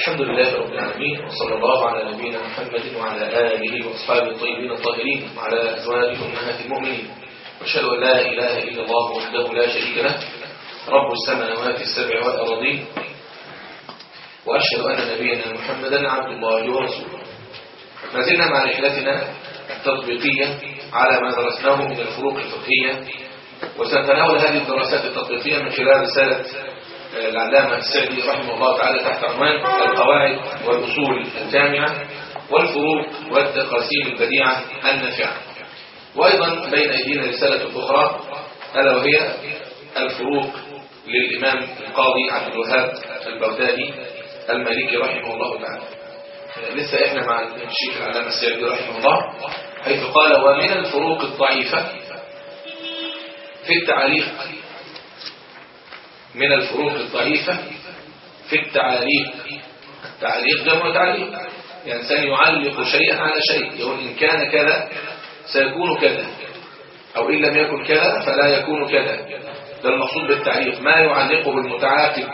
الحمد لله رب العالمين وصلى الله على نبينا محمد وعلى آله وأصحابه الطيبين الطاهرين وعلى أزواج أمهات المؤمنين وأشهد أن لا إله إلا الله وحده لا شريك له رب السماوات السبع والأراضين وأشهد أن نبينا محمدا عبد الله ورسوله ما زلنا مع رحلتنا التطبيقية على ما درسناه من الفروق الفقهية وسنتناول هذه الدراسات التطبيقية من خلال رسالة العلامة السعدي رحمه الله تعالى تحت عنوان القواعد والأصول الجامعة والفروق والتقاسيم البديعة النافعة وأيضا بين أيدينا رسالة أخرى ألا وهي الفروق للإمام القاضي عبد الوهاب البغدادي المالكي رحمه الله تعالى لسه احنا مع الشيخ العلامة السعدي رحمه الله حيث قال ومن الفروق الضعيفة في التعليق من الفروق الضعيفة في التعاليق التعليق جمع تعليق يعني إنسان يعلق شيئا على شيء يقول إن كان كذا سيكون كذا أو إن لم يكن كذا فلا يكون كذا ده المقصود بالتعليق ما يعلقه المتعاقد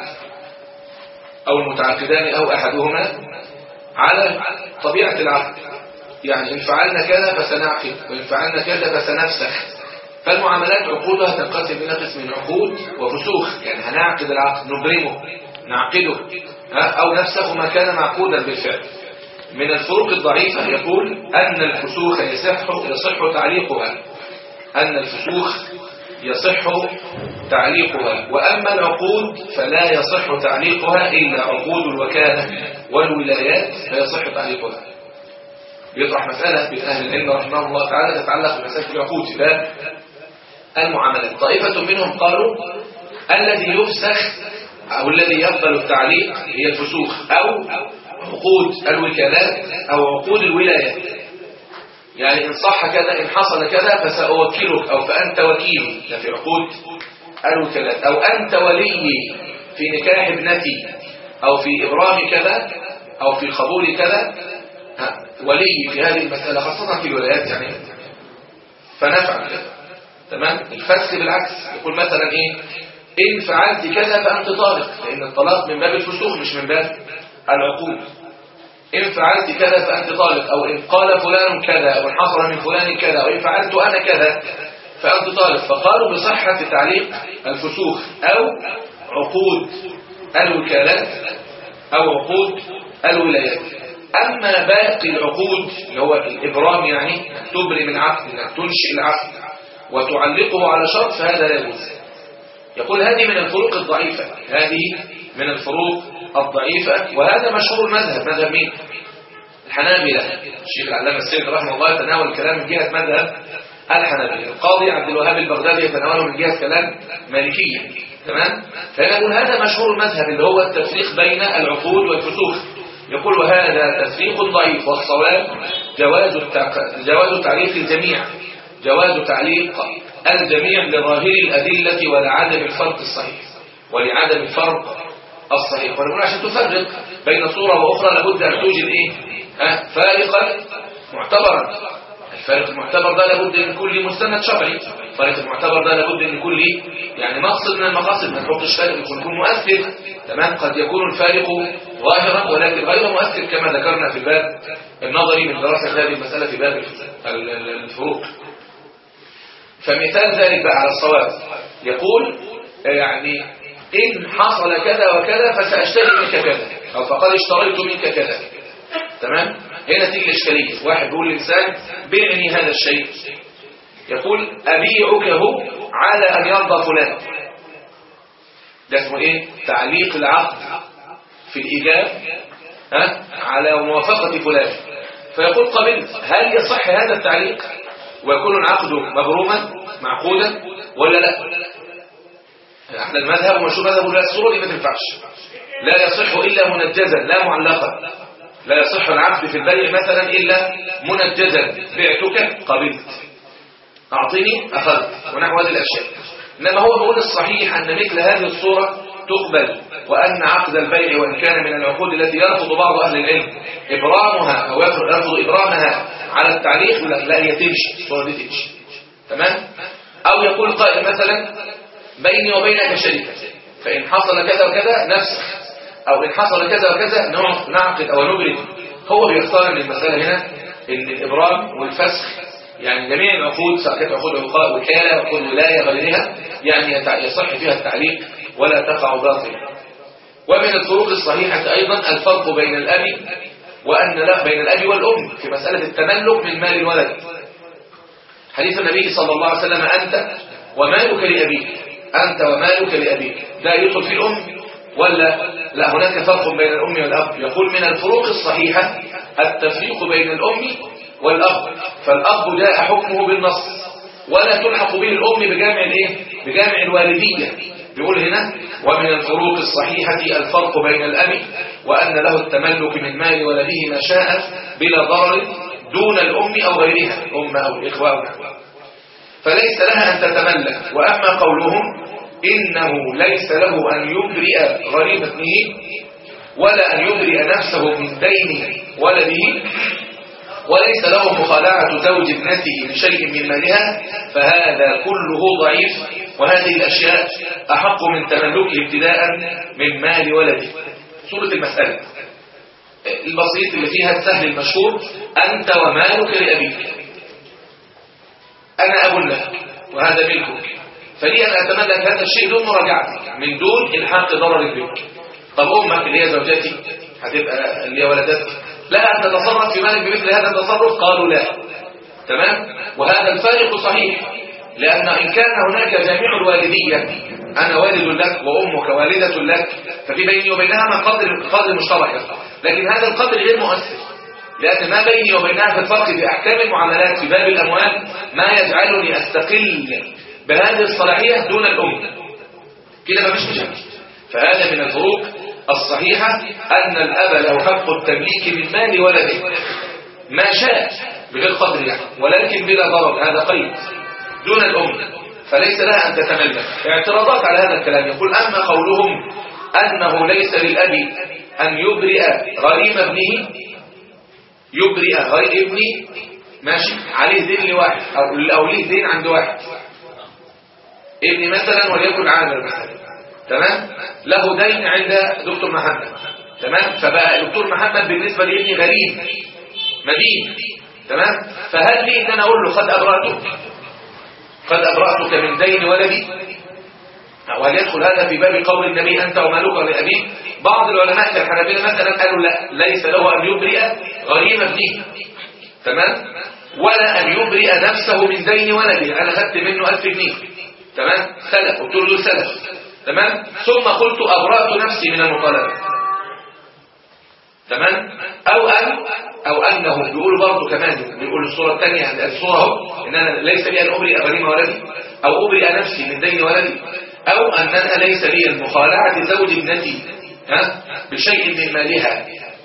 أو المتعاقدان أو أحدهما على طبيعة العقد يعني إن فعلنا كذا فسنعقد وإن فعلنا كذا فسنفسخ فالمعاملات عقودها تنقسم إلى قسم عقود وفسوخ يعني هنعقد العقد نبرمه نعقده أو نفسخ ما كان معقودا بالفعل من الفروق الضعيفة يقول أن الفسوخ يصح يصح تعليقها أن الفسوخ يصح تعليقها وأما العقود فلا يصح تعليقها إلا عقود الوكالة والولايات فيصح تعليقها يطرح مسألة من أهل العلم رحمه الله تعالى تتعلق بمسألة العقود في باب المعاملات طائفة منهم قالوا الذي يفسخ أو الذي يقبل التعليق هي الفسوخ أو عقود الوكالات أو عقود الولايات يعني إن صح كذا إن حصل كذا فسأوكلك أو فأنت وكيل ده في عقود الوكالات أو أنت ولي في نكاح ابنتي أو في إبرام كذا أو في قبول كذا ولي في هذه المسألة خاصة في الولايات يعني فنفعل كذا تمام الفسخ بالعكس يقول مثلا ايه ان فعلت كذا فانت طالق لان الطلاق من باب الفسوخ مش من باب العقود ان فعلت كذا فانت طالق او ان قال فلان كذا او ان حصل من فلان كذا او ان فعلت انا كذا فانت طالق فقالوا بصحة تعليق الفسوخ او عقود الوكالات او عقود الولايات اما باقي العقود اللي هو الابرام يعني تبرم العقد انك تنشئ العقد وتعلقه على شرط فهذا لا يجوز يقول هذه من الفروق الضعيفة هذه من الفروق الضعيفة وهذا مشهور المذهب مذهب مين الحنابلة الشيخ العلامة السيد رحمه الله يتناول الكلام من جهة مذهب الحنابلة القاضي عبد الوهاب البغدادي يتناوله من جهة كلام مالكية تمام فيقول هذا مشهور المذهب اللي هو التفريق بين العقود والفسوخ يقول وهذا تفريق ضعيف والصواب جواز جواز تعريف الجميع جواز تعليق الجميع لظاهر الأدلة ولعدم الفرق الصحيح ولعدم الفرق الصحيح ونقول عشان تفرق بين صورة وأخرى لابد أن توجد إيه ها فارقا معتبرا الفارق المعتبر ده لابد من كل مستند شرعي الفارق المعتبر ده لابد من كل يعني مقصد من المقاصد ما نحطش فارق يكون يكون مؤثر تمام قد يكون الفارق ظاهرا ولكن غير مؤثر كما ذكرنا في الباب النظري من دراسة هذه المسألة في باب الفروق فمثال ذلك بقى على الصواب يقول يعني إن حصل كذا وكذا فسأشتري منك كذا أو فقد اشتريت منك كذا تمام هنا تيجي الإشكالية واحد بيقول للإنسان بعني هذا الشيء يقول أبيعكه على أن يرضى فلان ده اسمه إيه تعليق العقد في الإيجاب ها على موافقة فلان فيقول قبلت هل يصح هذا التعليق ويكون العقد مبروما معقودا ولا لا احنا المذهب ومشهور مذهب لا الصورة دي ما تنفعش لا يصح إلا منجزا لا معلقا لا يصح العقد في البيع مثلا إلا منجزا بعتك قبلت أعطني أخذت ونحو هذه الأشياء إنما هو بيقول الصحيح أن مثل هذه الصورة تقبل وأن عقد البيع وإن كان من العقود التي يرفض بعض أهل العلم إبرامها أو يرفض إبرامها على التعليق لا, لا هي تمشي الصورة دي تمشي تمام أو يقول قائل مثلا بيني وبينك شركة فإن حصل كذا وكذا نفسخ أو إن حصل كذا وكذا نعقد أو نبرد هو بيختار من المسألة هنا إن الإبرام والفسخ يعني جميع العقود سواء كانت عقود وكالة عقود ولاية غيرها يعني يصح فيها التعليق ولا تقع باطلا ومن الفروق الصحيحة أيضا الفرق بين الأب وأن لا بين الأب والأم في مسألة التملك من مال الولد حديث النبي صلى الله عليه وسلم أنت ومالك لأبيك أنت ومالك لأبيك ده يدخل في الأم ولا لا هناك فرق بين الأم والأب يقول من الفروق الصحيحة التفريق بين الأم والأب فالأب جاء حكمه بالنص ولا تلحق به الأم بجامع الايه بجامع الوالدية بيقول هنا ومن الفروق الصحيحة الفرق بين الأب وأن له التملك من مال ولده ما شاء بلا ضرر دون الأم أو غيرها الأم أو الإخوة أو فليس لها أن تتملك وأما قولهم إنه ليس له أن يبرئ غريب ابنه ولا أن يبرئ نفسه من دين ولده وليس له مخالعة زوج ابنته بشيء من مالها فهذا كله ضعيف وهذه الأشياء أحق من تملكه ابتداء من مال ولده سورة المسألة البسيط اللي فيها السهل المشهور أنت ومالك لأبيك أنا أب لك وهذا ملكك فلي أن أتملك هذا الشيء دون مراجعة من دون الحق ضرر بك طب أمك اللي هي زوجتي هتبقى اللي هي ولدتك لا أن تتصرف في مالك بمثل هذا التصرف قالوا لا تمام وهذا الفارق صحيح لأن إن كان هناك جامع الوالدية أنا والد لك وأمك والدة لك ففي بيني وبينها ما قدر قدر مشترك لكن هذا القدر غير مؤثر لأن ما بيني وبينها في الفرق في أحكام المعاملات في باب الأموال ما يجعلني أستقل بهذه الصلاحية دون الأم كده ما فيش مشاكل فهذا من الفروق الصحيحة أن الأب له حق التمليك من مال ولده ما شاء بغير قدر يعني ولكن بلا ضرر هذا قيد دون الأم فليس لها أن تتملك اعتراضات على هذا الكلام يقول أما قولهم أنه ليس للأب أن يبرئ غريم ابنه يبرئ غير ابني ماشي عليه دين لواحد أو, أو ليه دين عند واحد ابني مثلا وليكن عامل مثلا تمام له دين عند دكتور محمد تمام فبقى دكتور محمد بالنسبة لابني غريب مدين تمام فهل لي ان انا اقول له قد ابرأتك قد ابرأتك من دين ولدي وهل يدخل هذا في باب قول النبي انت ومالك لابيك بعض العلماء كالحنابلة مثلا قالوا لا ليس له ان يبرئ غريم ابنه تمام ولا ان يبرئ نفسه من دين ولدي انا خدت منه 1000 جنيه تمام سلف قلت له سلف تمام ثم قلت أبرأت نفسي من المطالبة تمام أو أن أو أنه بيقول برضه كمان بيقول الصورة الثانية عند الصورة اهو إن أنا ليس لي أن أبرئ غريم ولدي أو أبرئ نفسي من دين ولدي أو أن أنا ليس لي المخالعة زوج ابنتي ها بشيء من مالها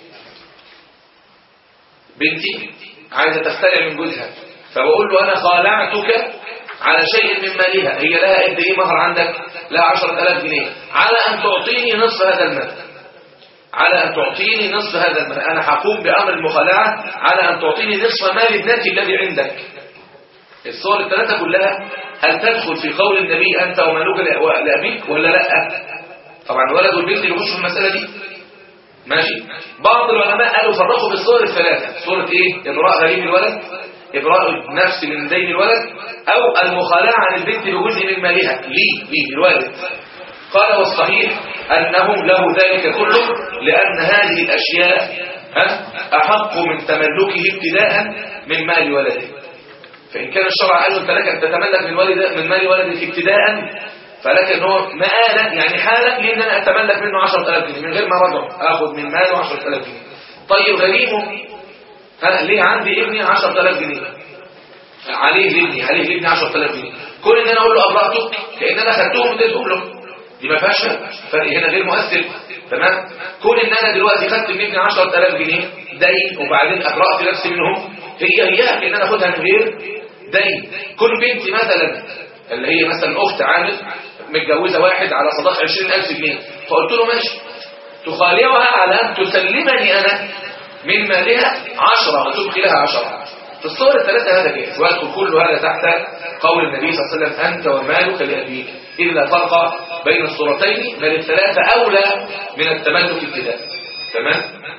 بنتي عايزة تختلع من جوزها فبقول له أنا خالعتك على شيء من مالها هي لها قد ايه مهر عندك لها 10000 جنيه على أن تعطيني نصف هذا المال على أن تعطيني نصف هذا المال أنا هقوم بأمر المخالعة على أن تعطيني نصف مال ابنتي الذي عندك الصور الثلاثة كلها هل تدخل في قول النبي أنت ومالك لأبيك ولا لا طبعا الولد والبنت يخشوا في المسألة دي ماشي بعض العلماء قالوا فرقوا بالصور الثلاثة صورة ايه إبراء غريب الولد إبراء النفس من دين الولد أو المخالعة عن البنت بجزء من مالها ليه ليه الوالد قال والصحيح أنهم له ذلك كله لأن هذه الأشياء أحق من تملكه ابتداء من مال ولده فإن كان الشرع قال أنت لك أن تتملك من, والد من مال ولدك ابتداء فلك ان هو مآلا يعني حالا لأن أنا أتملك منه 10000 جنيه من غير ما رجع أخذ من ماله 10000 جنيه طيب غريمه ها ليه عندي ابني 10000 جنيه عليه لابني عليه لابني 10000 جنيه كل ان انا اقول له ابرأته كان انا خدتهم واديتهم له دي ما فيهاش فرق هنا غير مؤثر تمام كون ان انا دلوقتي خدت من ابني 10000 جنيه دين وبعدين ابرأت نفسي منهم هي هي ان انا اخدها من غير دين كل بنتي مثلا اللي هي مثلا اخت عامل متجوزه واحد على صداق 20000 جنيه فقلت له ماشي تخالعها على ان تسلمني انا من مالها عشرة وتبقي لها عشرة في الصور الثلاثة هذا جائز ويدخل كل هذا تحت قول النبي صلى الله عليه وسلم أنت ومالك لأبيك إلا فرق بين الصورتين بل الثلاثة أولى من التملك ابتداء تمام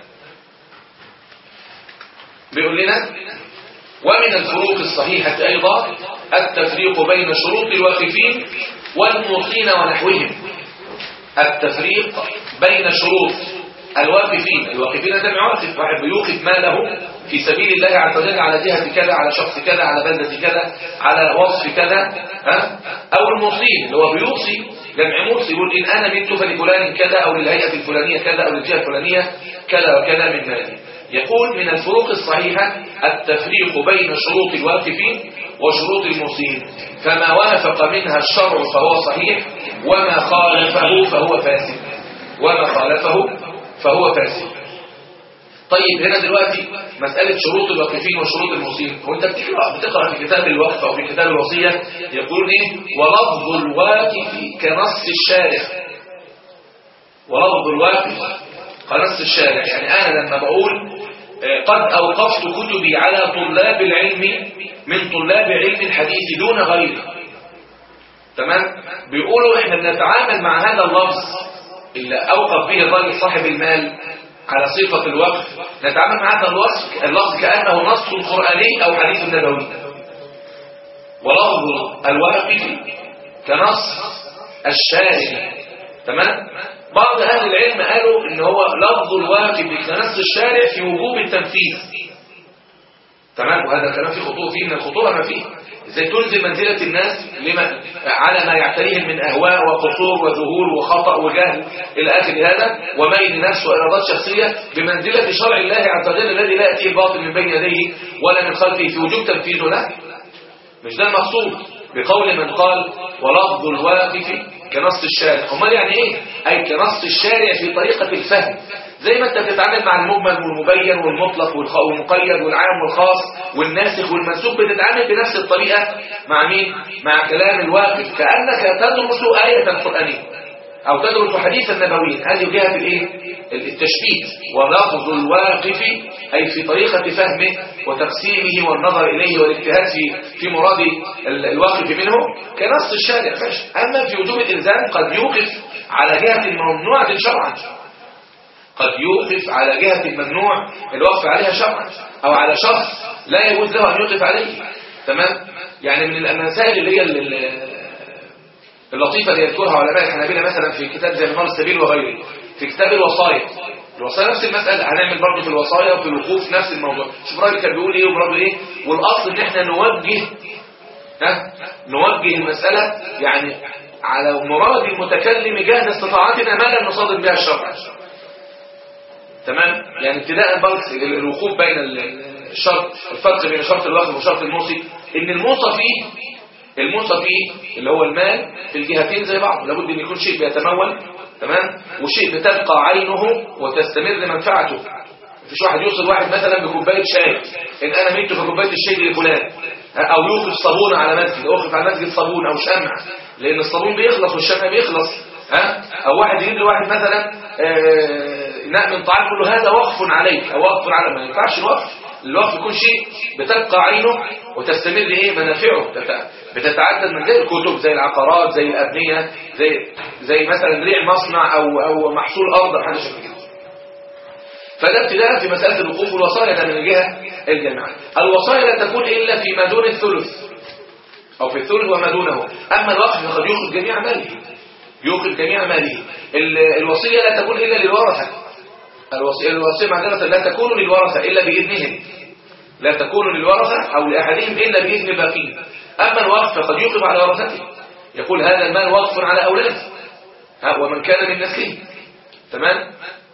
بيقول لنا ومن الفروق الصحيحة أيضا التفريق بين شروط الواقفين والموصين ونحوهم التفريق بين شروط الواقفين الواقفين ده واقف واحد بيوقف ماله في سبيل الله عز وجل على جهة كذا على شخص كذا على بلدة كذا على وصف كذا ها أو الموصين اللي هو بيوصي جمع موصي يقول إن أنا مت فلفلان كذا أو للهيئة الفلانية كذا أو للجهة الفلانية كذا وكذا من مالي يقول من الفروق الصحيحة التفريق بين شروط الواقفين وشروط الموصين فما وافق منها الشرع فهو صحيح وما خالفه فهو فاسد وما خالفه فهو فاسد طيب هنا دلوقتي مسألة شروط الواقفين وشروط الموصين وانت بتقرأ بتقرأ في كتاب الوقف أو في كتاب الوصية يقول ايه ولفظ الواقف كنص الشارع ولفظ الواقف كنص الشارع يعني أنا لما بقول قد أوقفت كتبي على طلاب العلم من طلاب علم الحديث دون غيره تمام بيقولوا احنا بنتعامل مع هذا اللفظ اللي أوقف به الراجل صاحب المال على صفة الوقف نتعامل مع هذا اللفظ اللفظ كأنه نص قرآني أو حديث نبوي ولفظ الواقف كنص الشارع تمام بعض أهل العلم قالوا إن هو لفظ الواقف كنص الشارع في وجوب التنفيذ تمام وهذا الكلام فيه خطوة فيه من الخطوة ما فيه ازاي تلزم منزلة الناس لما على ما يعتريهم من أهواء وقصور وذهول وخطأ وجهل إلى آخر هذا وميل نفس وإرادات شخصية بمنزلة شرع الله عز وجل الذي لا يأتيه الباطل من بين يديه ولا من خلفه في وجوب تنفيذه لا مش ده المقصود بقول من قال ولفظ الواقف كنص الشارع امال يعني ايه اي كنص الشارع في طريقة الفهم زي ما انت بتتعامل مع المجمل والمبين والمطلق والمقيد والعام والخاص والناسخ والمنسوخ بتتعامل بنفس الطريقة مع مين مع كلام الواقف كأنك تدرس آية قرآنية أو تدرس حديثا نبويا هذه جهة الايه التشبيه ولفظ الواقف أي في طريقة فهمه وتقسيمه والنظر إليه والاجتهاد في في مراد الواقف منه كنص الشارع فاش أما في وجوب الإلزام قد يوقف على جهة ممنوعة شرعا قد يوقف على جهة الممنوع الوقف عليها شرعا أو على شخص لا يجوز له أن يوقف عليه تمام يعني من المسائل اللي هي اللطيفة اللي يذكرها علماء الحنابلة مثلا في كتاب زي منار السبيل وغيره في كتاب الوصايا الوصايا نفس المسألة هنعمل برضه في الوصايا وفي الوقوف نفس الموضوع شوف الراجل كان بيقول ايه وبرضه ايه والاصل ان احنا نوجه ها نوجه المسألة يعني على مراد المتكلم جهد استطاعتنا ما لم نصادم بها الشرع تمام يعني ابتداء برضه الوقوف بين الشرط الفرق بين شرط الوقف وشرط الموصي ان الموصى فيه الموصى فيه اللي هو المال في الجهتين زي بعض لابد ان يكون شيء بيتمول تمام وشيء بتبقى عينه وتستمر منفعته مفيش واحد يوصل واحد مثلا بكوبايه شاي ان انا ميت في كوبايه الشاي دي لفلان او يوقف صابون على مسجد يوقف على مسجد صابون او شمع لان الصابون بيخلص والشمع بيخلص ها او واحد يجيب لواحد مثلا ناء من طعام كله هذا وقف عليك او وقف على ما ينفعش الوقف الوقف يكون شيء بتبقى عينه وتستمر ايه منافعه بتتعدد من زي الكتب زي العقارات زي الابنيه زي زي مثلا ريع مصنع او او محصول ارض حاجه شكل كده فده ابتداء في مساله الوقوف والوصايا ده من الجهه الجامعه الوصايا لا تكون الا فيما دون الثلث او في الثلث وما دونه اما الوقف فقد يوقف جميع ماله يوقف جميع ماله الوصيه لا تكون الا للورثه الوصيه الوصيه معذره لا تكون للورثه الا باذنهم لا تكون للورثه او لاحدهم الا باذن الباقين اما الوقف فقد يوقف على ورثته يقول هذا المال وقف على اولاده ومن كان من نسله تمام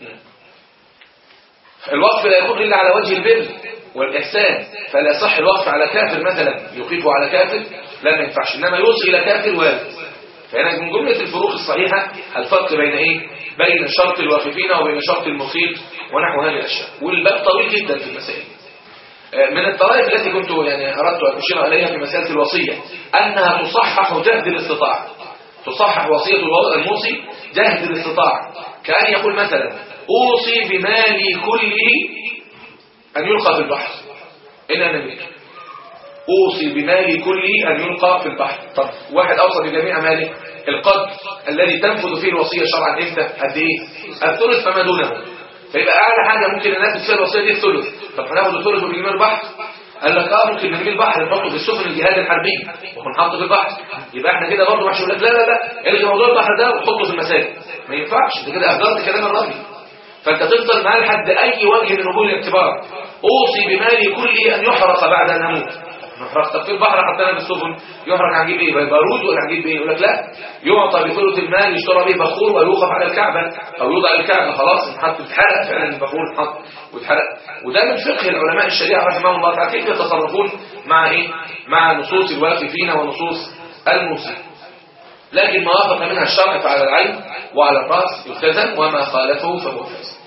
الوقف لا يكون الا على وجه البر والاحسان فلا صح الوقف على كافر مثلا يوقفه على كافر لا ما ينفعش انما يوصي الى كافر وارد فهنا من جملة الفروق الصحيحة الفرق بين ايه بين شرط الواقفين وبين شرط المصيب ونحو هذه الاشياء والباب طويل جدا في المسائل من الطرائف التي كنت يعني اردت ان اشير اليها في مساله الوصيه انها تصحح جهد الاستطاعه تصحح وصيه الموصي جهد الاستطاعه كان يقول مثلا اوصي بمالي كله ان يلقى في البحر ان انا ملك اوصي بمالي كله ان يلقى في البحر طب واحد اوصى بجميع ماله القدر الذي تنفذ فيه الوصية شرعا امتى قد ايه الثلث فما دونه فيبقى اعلى حاجة ممكن الناس تسال الوصية دي الثلث طب هناخد الثلث ونرميه البحر قال لك اه ممكن نرمي البحر نحطه في السفن الجهاد الحربي ونحطه في البحر يبقى احنا كده برضه مش لك لا لا لا الغي موضوع البحر ده وحطه في المساجد ما ينفعش انت كده اهدرت كلام الراجل فانت تفضل معاه لحد اي وجه من وجوه الاعتبار اوصي بمالي كله ان يحرق بعد ان اموت نحرق طب في البحر حطينا بالسفن يحرق هنجيب ايه بارود ولا هنجيب ايه يقول لك لا يعطى بثلث المال يشترى به بخور ويوقف على الكعبه او يوضع الكعبه خلاص نحط يتحرق فعلا البخور نحط ويتحرق وده من فقه العلماء الشريعه رحمهم الله تعالى كيف يتصرفون مع ايه مع نصوص الواقفين ونصوص الموصي لكن ما وافق منها الشرع فعلى العين وعلى الراس يلتزم وما خالفه فهو فاسد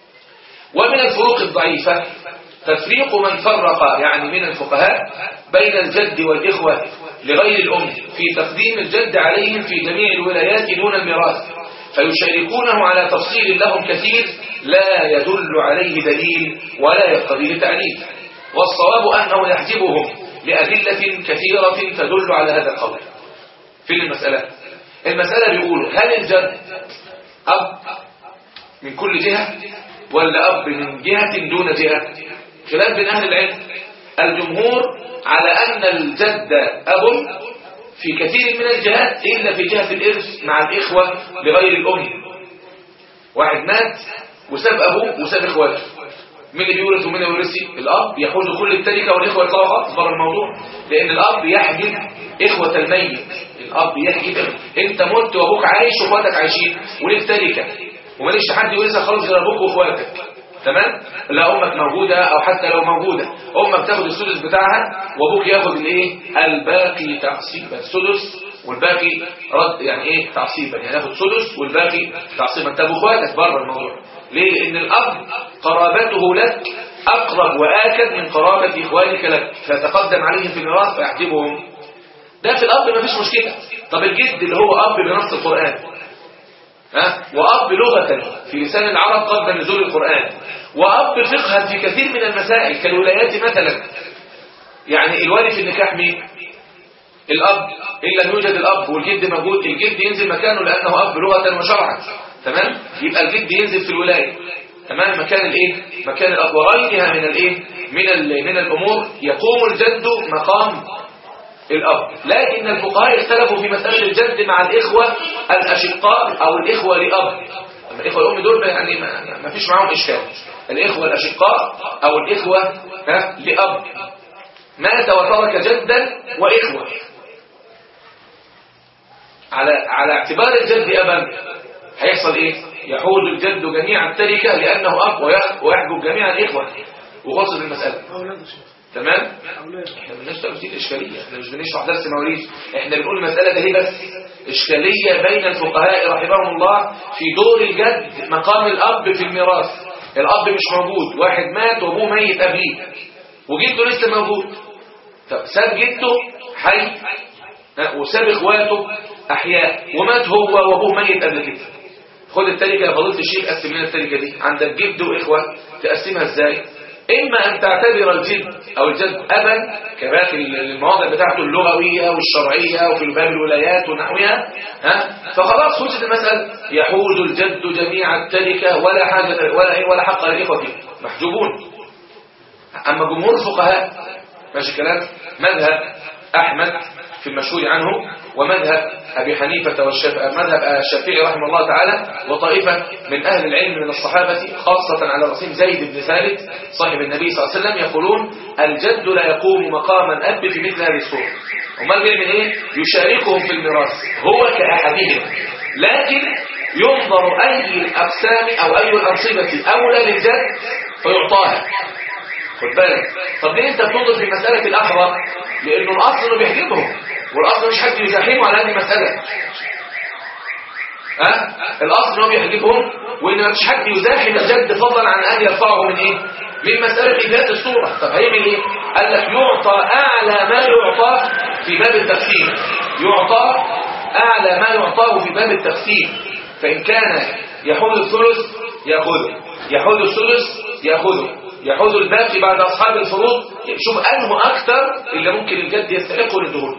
ومن الفروق الضعيفة تفريق من فرق يعني من الفقهاء بين الجد والإخوة لغير الأم في تقديم الجد عليهم في جميع الولايات دون الميراث فيشاركونه على تفصيل لهم كثير لا يدل عليه دليل ولا يقتضيه تعليل والصواب أنه يحجبهم لأدلة كثيرة تدل على هذا القول في المسألة المسألة بيقول هل الجد أب من كل جهة ولا أب من جهة دون جهة خلاف بين أهل العلم الجمهور على أن الجد أب في كثير من الجهات إلا في جهة الإرث مع الإخوة لغير الأم واحد مات وساب أبوه وساب إخواته مين اللي بيورث ومين اللي يورثي الأب يحوز كل التركة والإخوة يطلعوا خالص بره الموضوع لأن الأب يحجب إخوة الميت الأب يحجب أنت مت وأبوك عايش وأخواتك عايشين وليك تركة وماليش حد يورثها خالص غير أبوك وأخواتك تمام لا امك موجودة او حتى لو موجودة امك تاخد السدس بتاعها وابوك ياخد الايه الباقي تعصيبا السدس والباقي رد يعني ايه تعصيبا يعني ياخد سدس والباقي تعصيبا طب اخواتك بره الموضوع ليه لان الاب قرابته لك اقرب واكد من قرابة اخوانك لك فتقدم عليهم في الميراث فيحجبهم ده في الاب ما فيش مشكلة طب الجد اللي هو اب بنص القرآن ها وأب لغة في لسان العرب قبل نزول القرآن وأب فقها في كثير من المسائل كالولايات مثلا يعني الوالي في النكاح مين الأب إن لم يوجد الأب والجد موجود الجد ينزل مكانه لأنه أب لغة وشرعا تمام يبقى الجد ينزل في الولاية تمام مكان الايه مكان الأب وغيرها من الايه من ال- من الأمور يقوم الجد مقام الأب لكن الفقهاء اختلفوا في مسألة الجد مع الإخوة الأشقاء أو الإخوة لأب أما الإخوة الأم دول يعني ما, ما فيش معاهم إشكال الإخوة الأشقاء أو الإخوة ها لأب مات وترك جدا وإخوة على على اعتبار الجد أبا هيحصل إيه؟ يحوز الجد جميع التركة لأنه أب ويح- ويحجب جميع الإخوة وخلصت المسألة أولاد الشيخ تمام؟ أولاد احنا مالناش تمثيل اشكاليه احنا مش بنشرح درس مواريث احنا بنقول المساله ده هي بس اشكاليه بين الفقهاء رحمهم الله في دور الجد مقام الاب في الميراث الاب مش موجود واحد مات وابوه ميت قبليه وجده لسه موجود طب ساب جده حي ها، وساب اخواته احياء ومات هو وابوه ميت قبل كده خد التركه يا فضيله الشيخ قسم لنا التركه دي عندك جد واخوه تقسمها ازاي إما أن تعتبر الجد أو الجد أبا كباقي المواضع بتاعته اللغوية والشرعية وفي باب الولايات ونحوها ها فخلاص خلصت المسألة يحوز الجد جميع التركة ولا حاجة ولا إيه ولا حق للإخوة فيه محجوبون أما جمهور الفقهاء ماشي الكلام مذهب أحمد في المشهور عنه ومذهب أبي حنيفة والشافعي مذهب الشافعي رحمه الله تعالى وطائفة من أهل العلم من الصحابة خاصة على رأسهم زيد بن ثابت صاحب النبي صلى الله عليه وسلم يقولون الجد لا يقوم مقام الأب في مثل هذه الصورة أمال جاي من إيه؟ يشاركهم في الميراث هو كأحدهم لكن ينظر أي الأقسام أو أي الأنصبة أولى للجد فيعطاها خد بالك طب ليه انت بتنظر في مسألة الأحرى لأنه الأصل انه بيحجبهم والأصل مش حد يزاحمه على هذه المسألة ها الأصل انه بيحجبهم وإن مفيش حد يزاحم الجد فضلا عن أن يرفعه من إيه من مسألة ذات الصورة طب هيعمل إيه قال لك يعطى أعلى ما يعطى في باب التقسيم يعطى أعلى ما يعطاه في باب التقسيم فإن كان يحوز الثلث يأخذه يحوز الثلث يأخذه يحوز الباقي بعد أصحاب الفروض شوف أنه أكثر اللي ممكن الجد يستحقه للدهور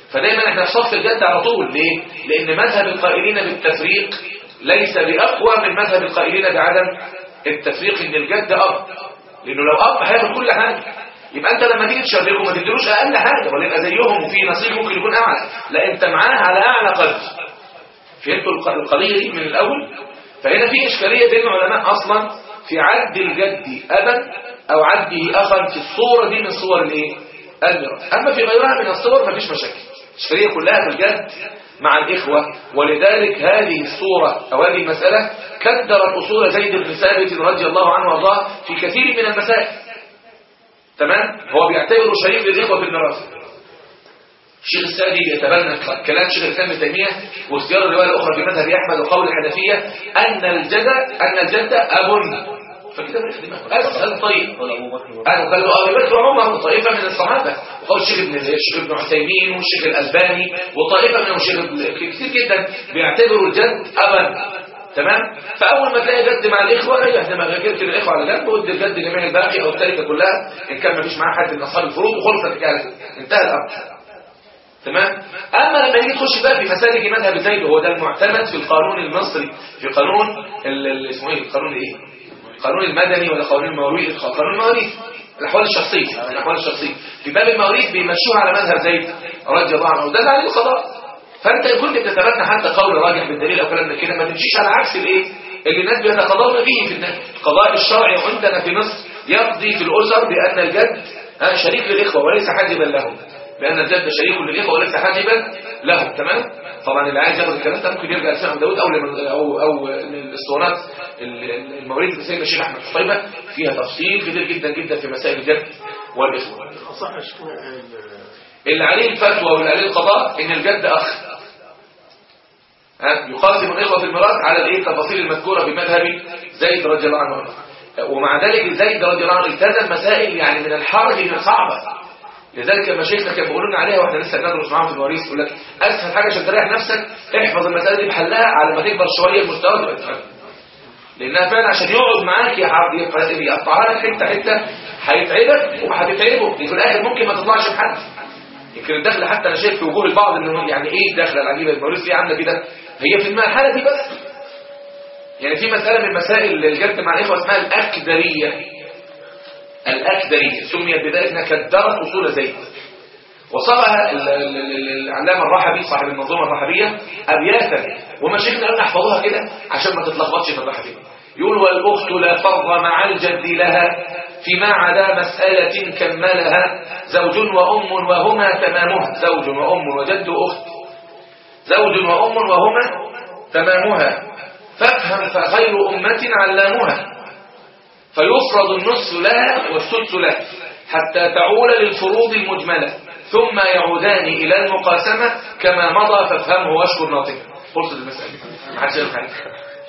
فدايما احنا في صف الجد على طول ليه؟ لأن مذهب القائلين بالتفريق ليس بأقوى من مذهب القائلين بعدم التفريق إن الجد أب لأنه لو أب هياخد كل حاجة يبقى أنت لما تيجي تشركه ما تديلوش أقل حاجة ولا يبقى زيهم وفي نصيب ممكن يكون أعلى لا أنت معاه على أعلى قدر فهمتوا القضية دي من الأول؟ فهنا في إشكالية بين العلماء أصلا في عد الجد أبا أو عده أخا في الصورة دي من صور الإيه؟ الميراث أما في غيرها من الصور مفيش مشاكل الإشكالية كلها في الجد مع الإخوة ولذلك هذه الصورة أو هذه المسألة كدرت أصول زيد بن ثابت رضي الله عنه وارضاه في كثير من المسائل تمام هو بيعتبره شريك للإخوة في الميراث الشيخ السعدي يتبنى كلام شيخ الاسلام ابن تيميه واختيار الروايه الاخرى في مذهب احمد وقول الحنفيه ان الجد ان الجد اب فكده مريح دماغه اسال طيب انا قال له ابي بكر وعمر طائفه من الصحابه وقال الشيخ ابن الشيخ ابن عثيمين والشيخ الالباني وطائفه من الشيخ كتير جدا بيعتبروا الجد ابا تمام فاول ما تلاقي جد مع الاخوه ريح دماغك اركن الاخوه على جنب وادي الجد جميع الباقي او التركه كلها ان كان ما فيش معاه حد من اصحاب الفروض وخلصت الحكايه انتهى الامر تمام اما لما نيجي تخش بقى في مسالك مذهب زيد وهو ده المعتمد في القانون المصري في قانون اسمه ايه القانون ايه القانون المدني ولا قانون المواريث قانون المواريث الاحوال الشخصيه الاحوال الشخصيه في باب المواريث بيمشوها على مذهب زيد رضي الله عنه وده عليه القضاء فانت ان كنت بتتبنى حتى قول راجح بالدليل او كلام من كده ما تمشيش على عكس الايه اللي الناس بيتقاضون فيه في القضاء الشرعي عندنا في مصر يقضي في الاسر بان الجد شريك للاخوه وليس حاجبا لهم بأن الجد شريك للإخوة وليس حاجبا له تمام طبعا اللي عايز ياخد الكلام ده ممكن يرجع لسيدنا داود أو أو أو الاسطوانات المواريث اللي سيدنا الشيخ أحمد حطيبة فيها تفصيل كتير جدا جدا في مسائل الجد والإخوة اللي عليه الفتوى واللي عليه القضاء إن الجد أخ ها يقاسم الإخوة في الميراث على الإيه التفاصيل المذكورة في مذهب زيد رضي الله عنه ومع ذلك زيد رضي الله عنه التزم مسائل يعني من الحرج من صعبة لذلك لما شيخنا كان بيقولوا لنا عليها واحنا لسه بندرس معاهم في المواريث يقول لك اسهل حاجه عشان تريح نفسك احفظ المساله دي بحلها على ما تكبر شويه المستوى تبقى تفهم لانها فعلا عشان يقعد معاك يقطعها لك حته حته هيتعبك وهتتعبه في الاخر ممكن ما تطلعش بحد يمكن الدخله حتى انا شايف في وجوه البعض انه يعني ايه الدخله العجيبه المواريث دي عامله كده هي في المرحله دي بس يعني في مساله من مسائل الجد مع الاخوه اسمها الاكدريه الأكدرية سميت بذلك انها كدرت أصول زيد وصلها العلامة الرحبي صاحب المنظومة الرحبية أبياتا وما شيخنا قالوا نحفظوها كده عشان ما تتلخبطش في الرحبية يقول والأخت لا فرض مع الجد لها فيما عدا مسألة كملها زوج وأم وهما تمامها زوج وأم وجد وأخت زوج وأم وهما تمامها فافهم فخير أمة علامها فيفرض النصف لها والسدس له حتى تعول للفروض المجملة ثم يعودان إلى المقاسمة كما مضى فافهمه واشكر ناطقه فرصة المسألة ما حدش يعرف حاجة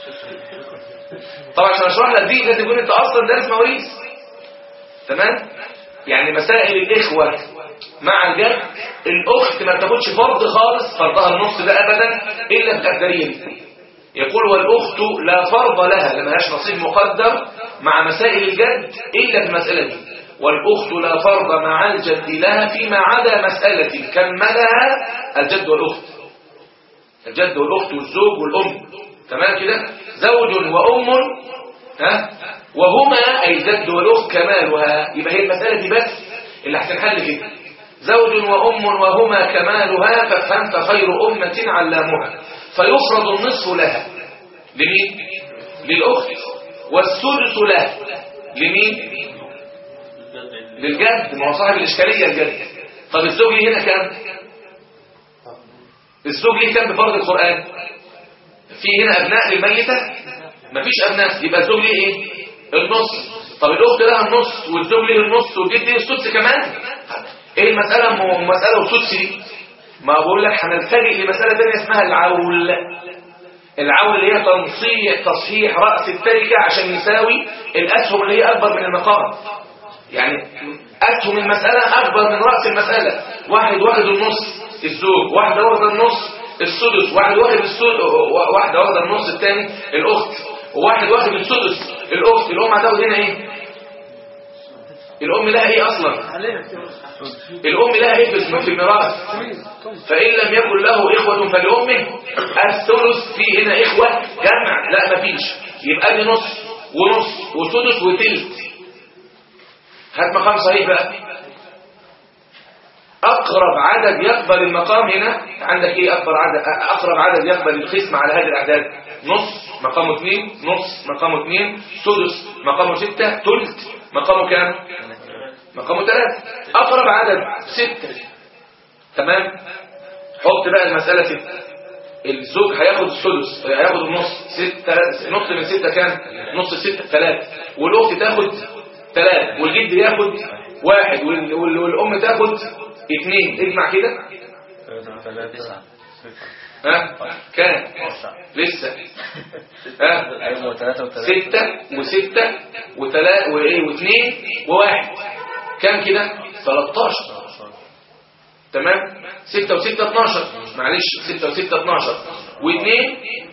طبعا عشان اشرح لك دي لازم يكون انت اصلا دارس مواريث تمام يعني مسائل الاخوه مع الجد الاخت ما بتاخدش فرض خالص فرضها النص ده ابدا الا في القدريه دي يقول والأخت لا فرض لها لما هاش نصيب مقدر مع مسائل الجد إلا في المسألة دي والأخت لا فرض مع الجد لها فيما عدا مسألة كملها الجد والأخت الجد والأخت والزوج والأم تمام كده زوج وأم ها وهما أي الجد والأخت كمالها يبقى هي المسألة دي بس اللي هتنحل كده زوج وأم وهما كمالها فافهم فخير أمة علامها فيفرض النصف لها لمين للأخت والثلث له لمين للجد ما هو صاحب الإشكالية الجد طب الزوج ليه هنا كام الزوج ليه كام بفرض القرآن في هنا أبناء للميتة مفيش أبناء يبقى الزوج ليه ايه النص طب الأخت لها النص والزوج ليه النص والجد ليه السدس كمان ايه المسألة مسألة وسدس دي ما بقول لك هنلتجئ لمسألة ثانية اسمها العول العول اللي هي تنصيح تصحيح رأس التركة عشان يساوي الأسهم اللي هي أكبر من المقام يعني أسهم المسألة أكبر من رأس المسألة واحد واخد النص الزوج واحدة واخد النص السدس واحد واخد السدس واحدة واخد النص الثاني الأخت وواحد واخد السدس الأخت الأم هتاخد هنا إيه الأم لها إيه أصلا الأم لها إيه في في الميراث فإن لم يكن له إخوة فلأمه الثلث في هنا إخوة جمع لا مفيش يبقى دي نص ونص وسدس وتلت هات مقام صحيح بقى أقرب عدد يقبل المقام هنا عندك إيه أكبر عدد أقرب عدد يقبل القسم على هذه الأعداد نص مقامه اثنين نص مقامه اثنين سدس مقامه ستة تلت مقامه كام مقامه ثلاثة أقرب عدد ستة تمام حط بقى المسألة ستة الزوج هياخد السدس هياخد النص ستة نص من ستة كام نص ستة ثلاثة والأخت تاخد ثلاثة والجد ياخد واحد وال- وال- والأم تاخد اثنين اجمع كده ها كام لسه ها أيوة ثلاثة وثلاثة ستة وستة وثلاثة وإيه واثنين وواحد كام كده 13 تمام ستة وستة 12 معلش ستة وستة 12 واثنين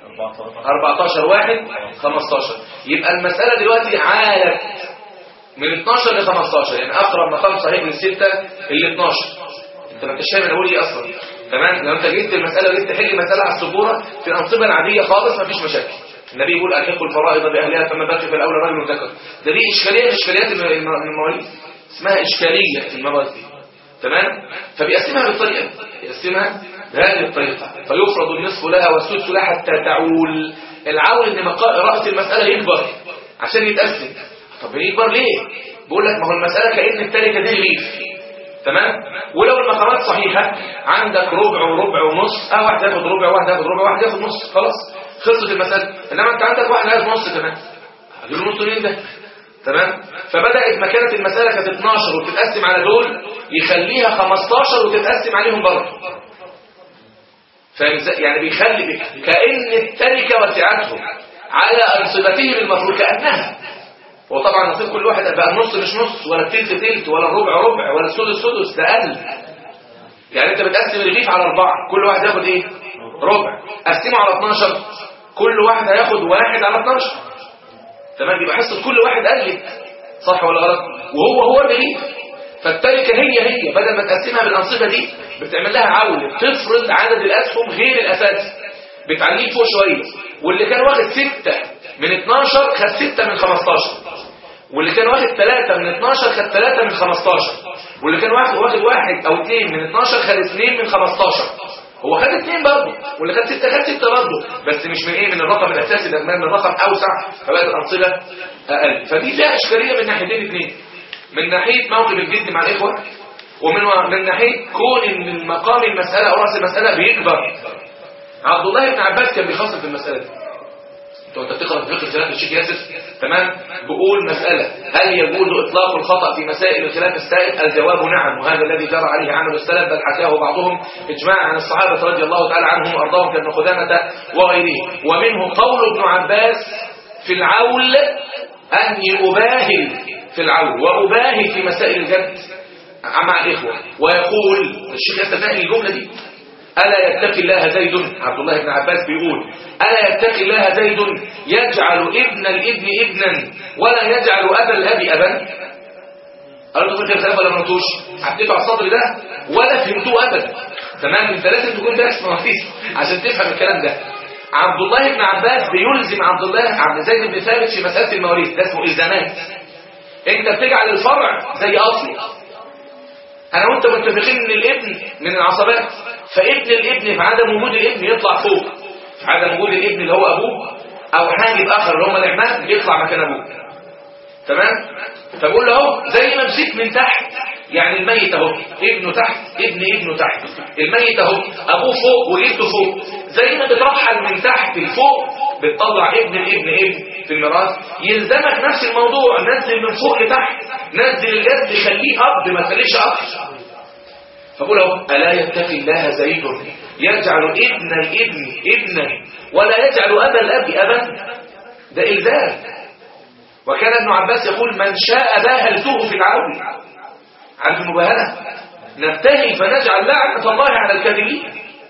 14 14 واحد 15 يبقى المسألة دلوقتي عالت من 12 ل 15 يعني أقرب مقام صحيح من الستة ال 12 انت ما انتش فاهم انا بقول ايه اصلا تمام لو انت جبت المسألة وجيت تحل مسألة على السبورة في الأنصبة العادية خالص ما فيش مشاكل النبي يقول ألحقوا الفرائض بأهلها فما بقي في الأولى رجل ذكر ده دي إشكالية من إشكاليات الم- الم- المواليد اسمها إشكالية في المواد دي تمام فبيقسمها بالطريقة دي. يقسمها بهذه الطريقة فيفرض النصف لها والسدس لها حتى تعول العول ان مقا- رأس المسألة يكبر عشان يتقسم طب يكبر ليه بقول لك ما هو المسألة كأن التركة دي رغيف تمام ولو المقامات صحيحة عندك ربع وربع ونص اه واحد ياخد ربع واحد ياخد ربع واحد ياخد نص خلاص خلصت المسألة انما انت عندك واحد عايز نص كمان هجيب له نص مين ده تمام فبدأت مكانة المسألة كانت 12 وتتقسم على دول يخليها 15 وتتقسم عليهم برضه فاهم ازاي؟ يعني بيخلي بك كأن التركة وسعتهم على أنصبتهم المفروض كأنها وطبعا نصيب كل واحد بقى النص مش نص ولا التلت تلت ولا الربع ربع ولا السدس سدس ده أقل يعني انت بتقسم الرغيف على أربعة كل واحد ياخد ايه ربع قسمه على 12 كل واحد هياخد واحد على 12 تمام يبقى حصة كل واحد قلت صح ولا غلط وهو هو الرغيف فالتركة هي هي بدل ما تقسمها بالأنصبة دي بتعمل لها عولة بتفرض عدد الأسهم غير الأساسي بتعليه فوق شوية واللي كان واخد ستة من 12 خد ستة من 15 واللي كان واخد 3 من 12 خد 3 من 15 واللي كان واخد واخد واحد او 2 من 12 خد 2 من 15 هو خد 2 برضه واللي خد 6 خد 6 برضه بس مش من ايه من الرقم الاساسي ده من الرقم اوسع فبقت الانصبه اقل فدي فيها اشكاليه من ناحيتين اثنين من ناحيه موقف الجد مع الاخوه ومن من ناحيه كون ان مقام المساله او راس المساله بيكبر عبد الله بن عباس كان بيخاصم في المساله دي انت وانت بتقرا في فقه خلاف الشيخ ياسر تمام بقول مسألة هل يجوز إطلاق الخطأ في مسائل الخلاف السائد الجواب نعم وهذا الذي جرى عليه عمل السلف بل حكاه بعضهم إجماعا عن الصحابة رضي الله تعالى عنهم وأرضاهم كابن خدامة وغيره ومنه قول ابن عباس في العول أني أباهل في العول وأباهل في مسائل الجد مع الإخوة ويقول الشيخ ياسر نقل الجملة دي ألا يتقي الله زيد عبد الله بن عباس بيقول ألا يتقي الله زيد يجعل ابن الابن ابنا ولا يجعل أبا الأب أبا قالوا له فكرة الخلاف ولا ما نتوش هتدفع الصدر ده ولا فهمتوه أبدا تمام انت لازم تكون دارس مواريث عشان تفهم الكلام ده عبد الله بن عباس بيلزم عبد الله عبد زيد بن ثابت في مسألة المواريث ده اسمه إلزامات انت بتجعل الفرع زي أصله انا وانت متفقين ان الابن من العصبات فابن الابن في عدم وجود الابن يطلع فوق في عدم وجود الابن اللي هو ابوه او حاجب اخر اللي هم الاعمام يطلع مكان ابوه تمام فبقول له اهو زي ما مشيت من تحت يعني الميت اهو ابنه تحت ابن ابنه تحت الميت اهو ابوه فوق وجده فوق زي ما بترحل من تحت لفوق بتطلع ابن الابن ابن في الميراث يلزمك نفس الموضوع نزل من فوق لتحت نزل الجد خليه اب ما تخليش اب فقول اهو الا يتقي الله زيد يجعل ابن الابن ابنا ولا يجعل ابا الاب ابا ده الزام وكان ابن عباس يقول من شاء باهلته في العون عارف المباهله نبتهل فنجعل لعنه الله على الكاذبين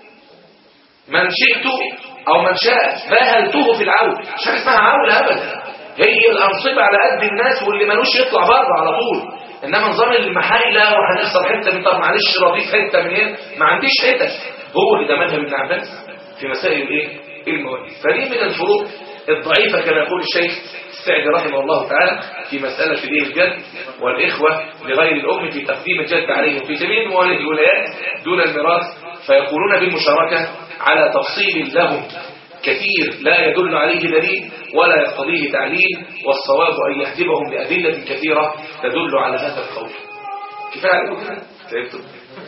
من شئت او من شاء باهلته في العون مش حاجه اسمها عون ابدا هي الانصبه على قد الناس واللي ملوش يطلع بره على طول انما نظام المحايله وهنخسر حته من طب معلش رضيف حته من هنا ما عنديش حتت هو اللي ده مذهب ابن عباس في مسائل الايه المواريث فدي من الفروق الضعيفه كما يقول الشيخ السعدي رحمه الله تعالى في مساله الايه الجد والاخوه لغير الام في تقديم الجد عليهم في جميع الموالد الولايات دون الميراث فيقولون بالمشاركه على تفصيل لهم كثير لا يدل عليه دليل ولا يقتضيه تعليل والصواب أن يحجبهم بأدلة كثيرة تدل على هذا القول كفاية عليكم كده تعبتم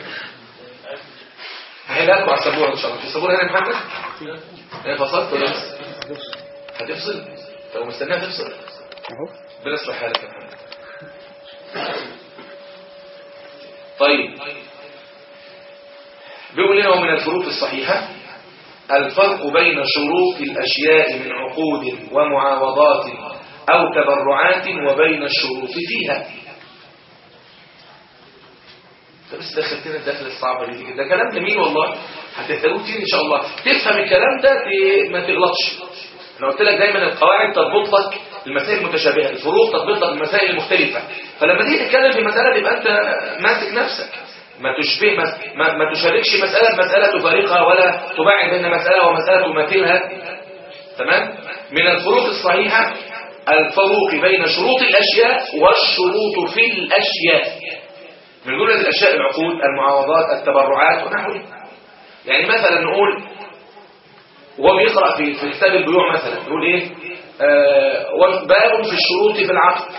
هحلها لكم على السبورة إن شاء الله في السبورة هنا يا محمد هي فصلت ولا لسه هتفصل طب مستناها تفصل اهو بنصلح حالك يا محمد طيب بيقول لنا ومن الفروق الصحيحة الفرق بين شروط الأشياء من عقود ومعاوضات أو تبرعات وبين الشروط فيها ده بس دخلتنا الدخل الصعبة دي كده ده كلام جميل والله هتحتاجوه كتير إن شاء الله تفهم الكلام ده ت- ما تغلطش أنا قلت لك دايما القواعد تضبط لك المسائل المتشابهة الفروق تضبط لك المسائل المختلفة فلما تيجي تتكلم في مسألة يبقى أنت ماسك نفسك ما تشبه ما, ما, ما تشاركش مسألة بمسألة تفارقها ولا تباعد بين مسألة ومسألة تماثلها تمام من الفروق الصحيحة الفروق بين شروط الأشياء والشروط في الأشياء من جملة الأشياء العقود المعاوضات التبرعات ونحوها يعني مثلا نقول وهو بيقرأ في في كتاب البيوع مثلا يقول ايه آه باب في الشروط في العقد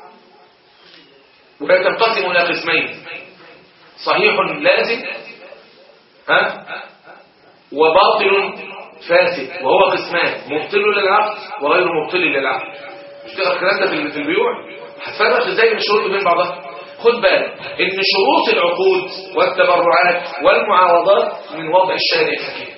وهي تنقسم إلى قسمين صحيح لازم ها وباطل فاسد وهو قسمان مبطل للعقد وغير مبطل للعقد مش تقرا الكلام ده في في البيوع هتفرق ازاي بين الشروط بين بعضها خد بالك ان شروط العقود والتبرعات والمعاوضات من وضع الشارع الحكيم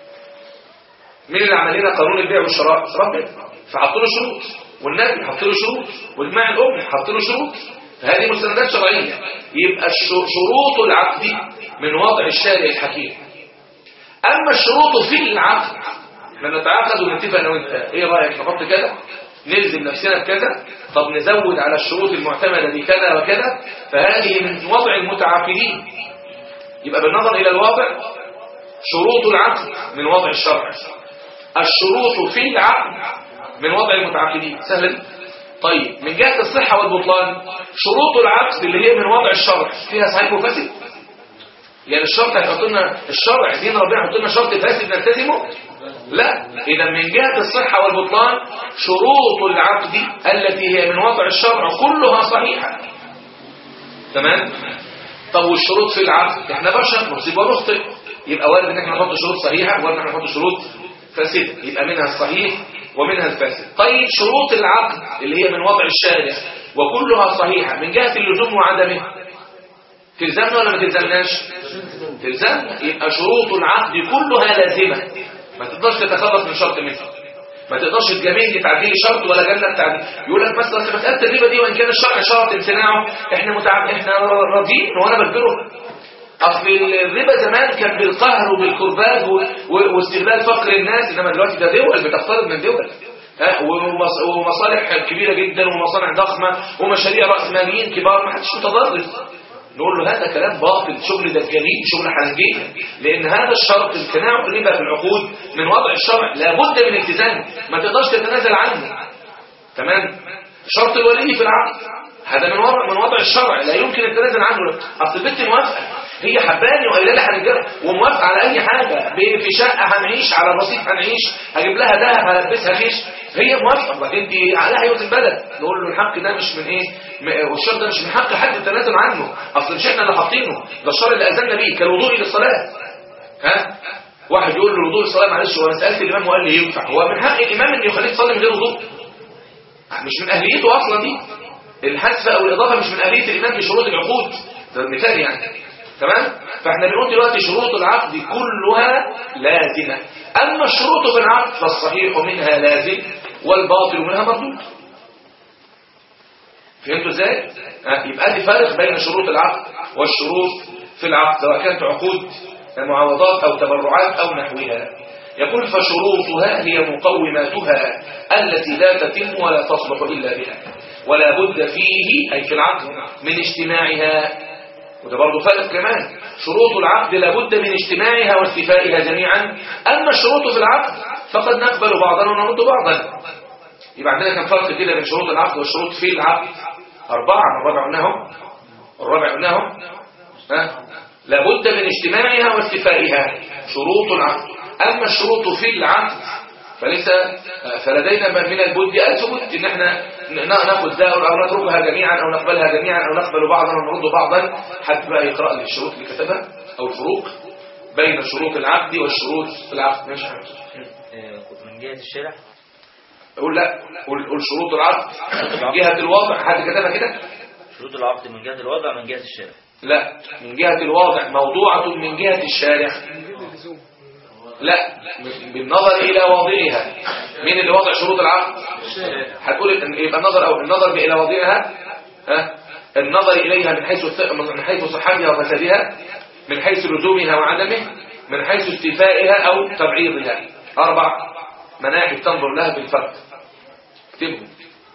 مين اللي عمل لنا قانون البيع والشراء ربنا فحطوا له شروط والنبي حط له شروط واجماع الامه حط له شروط فهذه مستندات شرعيه يبقى الش- شروط العقد من وضع الشارع الحكيم اما الشروط في العقد احنا نتعاقد ونتفق انا وانت ايه رايك نحط كذا نلزم نفسنا بكذا طب نزود على الشروط المعتمده دي كذا وكذا فهذه من وضع المتعاقدين يبقى بالنظر الى الواقع شروط العقد من وضع الشرع الشروط في العقد من وضع المتعاقدين سهل دي؟ طيب من جهة الصحة والبطلان شروط العقد اللي هي من وضع الشرع فيها صحيح وفاسد يعني الشرط هيحط لنا الشرع دين ربنا هيحط لنا شرط فاسد نلتزمه لا إذا من جهة الصحة والبطلان شروط العقد التي هي من وضع الشرع كلها صحيحة تمام طب والشروط في العقد احنا بشر نصيب ونخطئ يبقى وارد ان احنا نحط شروط صحيحة وارد ان احنا نحط شروط فاسدة يبقى منها الصحيح ومنها الفاسد طيب شروط العقد اللي هي من وضع الشارع وكلها صحيحة من جهة اللزوم وعدمه تلزمنا ولا ما تلزمناش تلزمنا يبقى شروط العقد كلها لازمة ما تقدرش تتخلص من شرط منها ما تقدرش تجاملني تعديلي شرط ولا جنة تعديل يقول لك مثلا في مسألة الربا دي وإن كان الشرع شرط امتناعه احنا متعب احنا راضيين وانا بجبره اصل الربا زمان كان بالقهر وبالكرباج و- و- واستغلال فقر الناس انما دلوقتي ده دول بتقترض من دول ها ومص- ومصالح كبيره جدا ومصانع ضخمه ومشاريع راس ماليين كبار ما حدش متضرر نقول له هذا كلام باطل شغل دجالين شغل حنجيه لان هذا الشرط امتناع الربا في العقود من وضع الشرع لابد من التزامه ما تقدرش تتنازل عنه تمام شرط الولي في العقد هذا من وضع من وضع الشرع لا يمكن التنازل عنه اصل البنت موافقه هي حباني وقايله لي هنتجوز وموافقه على اي حاجه ب- في شقه هنعيش على رصيف هنعيش هجيب لها دهب هلبسها خيش هي موافقه لكن دي عليها يوزن البلد نقول له الحق ده مش من ايه م- والشرط ده مش من حق حد التنازل عنه اصل مش احنا اللي حاطينه ده الشرع اللي اذنا بيه كالوضوء للصلاه ها واحد يقول له وضوء الصلاه معلش هو انا سالت الامام وقال لي ينفع هو من حق الامام انه يخليك تصلي من غير وضوء مش من اهليته اصلا دي الحذف او الاضافه مش من اهليه الامام في شروط العقود ده المثال يعني تمام فاحنا بنقول دلوقتي شروط العقد كلها لازمه اما الشروط في العقد فالصحيح منها لازم والباطل منها مردود فهمتوا ازاي آه، يبقى دي فرق بين شروط العقد والشروط في العقد سواء كانت عقود معاوضات او تبرعات او نحوها يقول فشروطها هي مقوماتها التي لا تتم ولا تصلح الا بها ولا بد فيه أي في العقد من اجتماعها وده برضه فرق كمان شروط العقد لابد من اجتماعها واستيفائها جميعا أما الشروط في العقد فقد نقبل بعضا ونرد بعضا يبقى عندنا كم فرق كده بين شروط العقد والشروط في العقد أربعة الرابع قلناهم الرابع قلناهم ها لابد من اجتماعها واستيفائها شروط العقد أما الشروط في العقد فليس فلدينا من البد أن تبد إن احنا ناخذ ده أو نتركها جميعا أو نقبلها جميعا أو نقبل بعضا ونرد بعضا حتى بقى يقرأ لي الشروط اللي كتبها أو الفروق بين شروط العقد والشروط في العقد ماشي آه، من جهة الشرع قول لا قول, قول شروط العقد من جهة الوضع حد كتبها كده شروط العقد من جهة الوضع من جهة الشرع لا من جهة الواضع موضوعة من جهة الشارع لا بالنظر إلى واضعها مين اللي وضع شروط العقد هتقول إن- يبقى النظر أو النظر إلى واضعها ها النظر إليها من حيث الث- من حيث صحتها وفسادها من حيث لزومها وعدمه من حيث استيفائها أو تبعيضها أربع مناحي تنظر لها بالفرق اكتبهم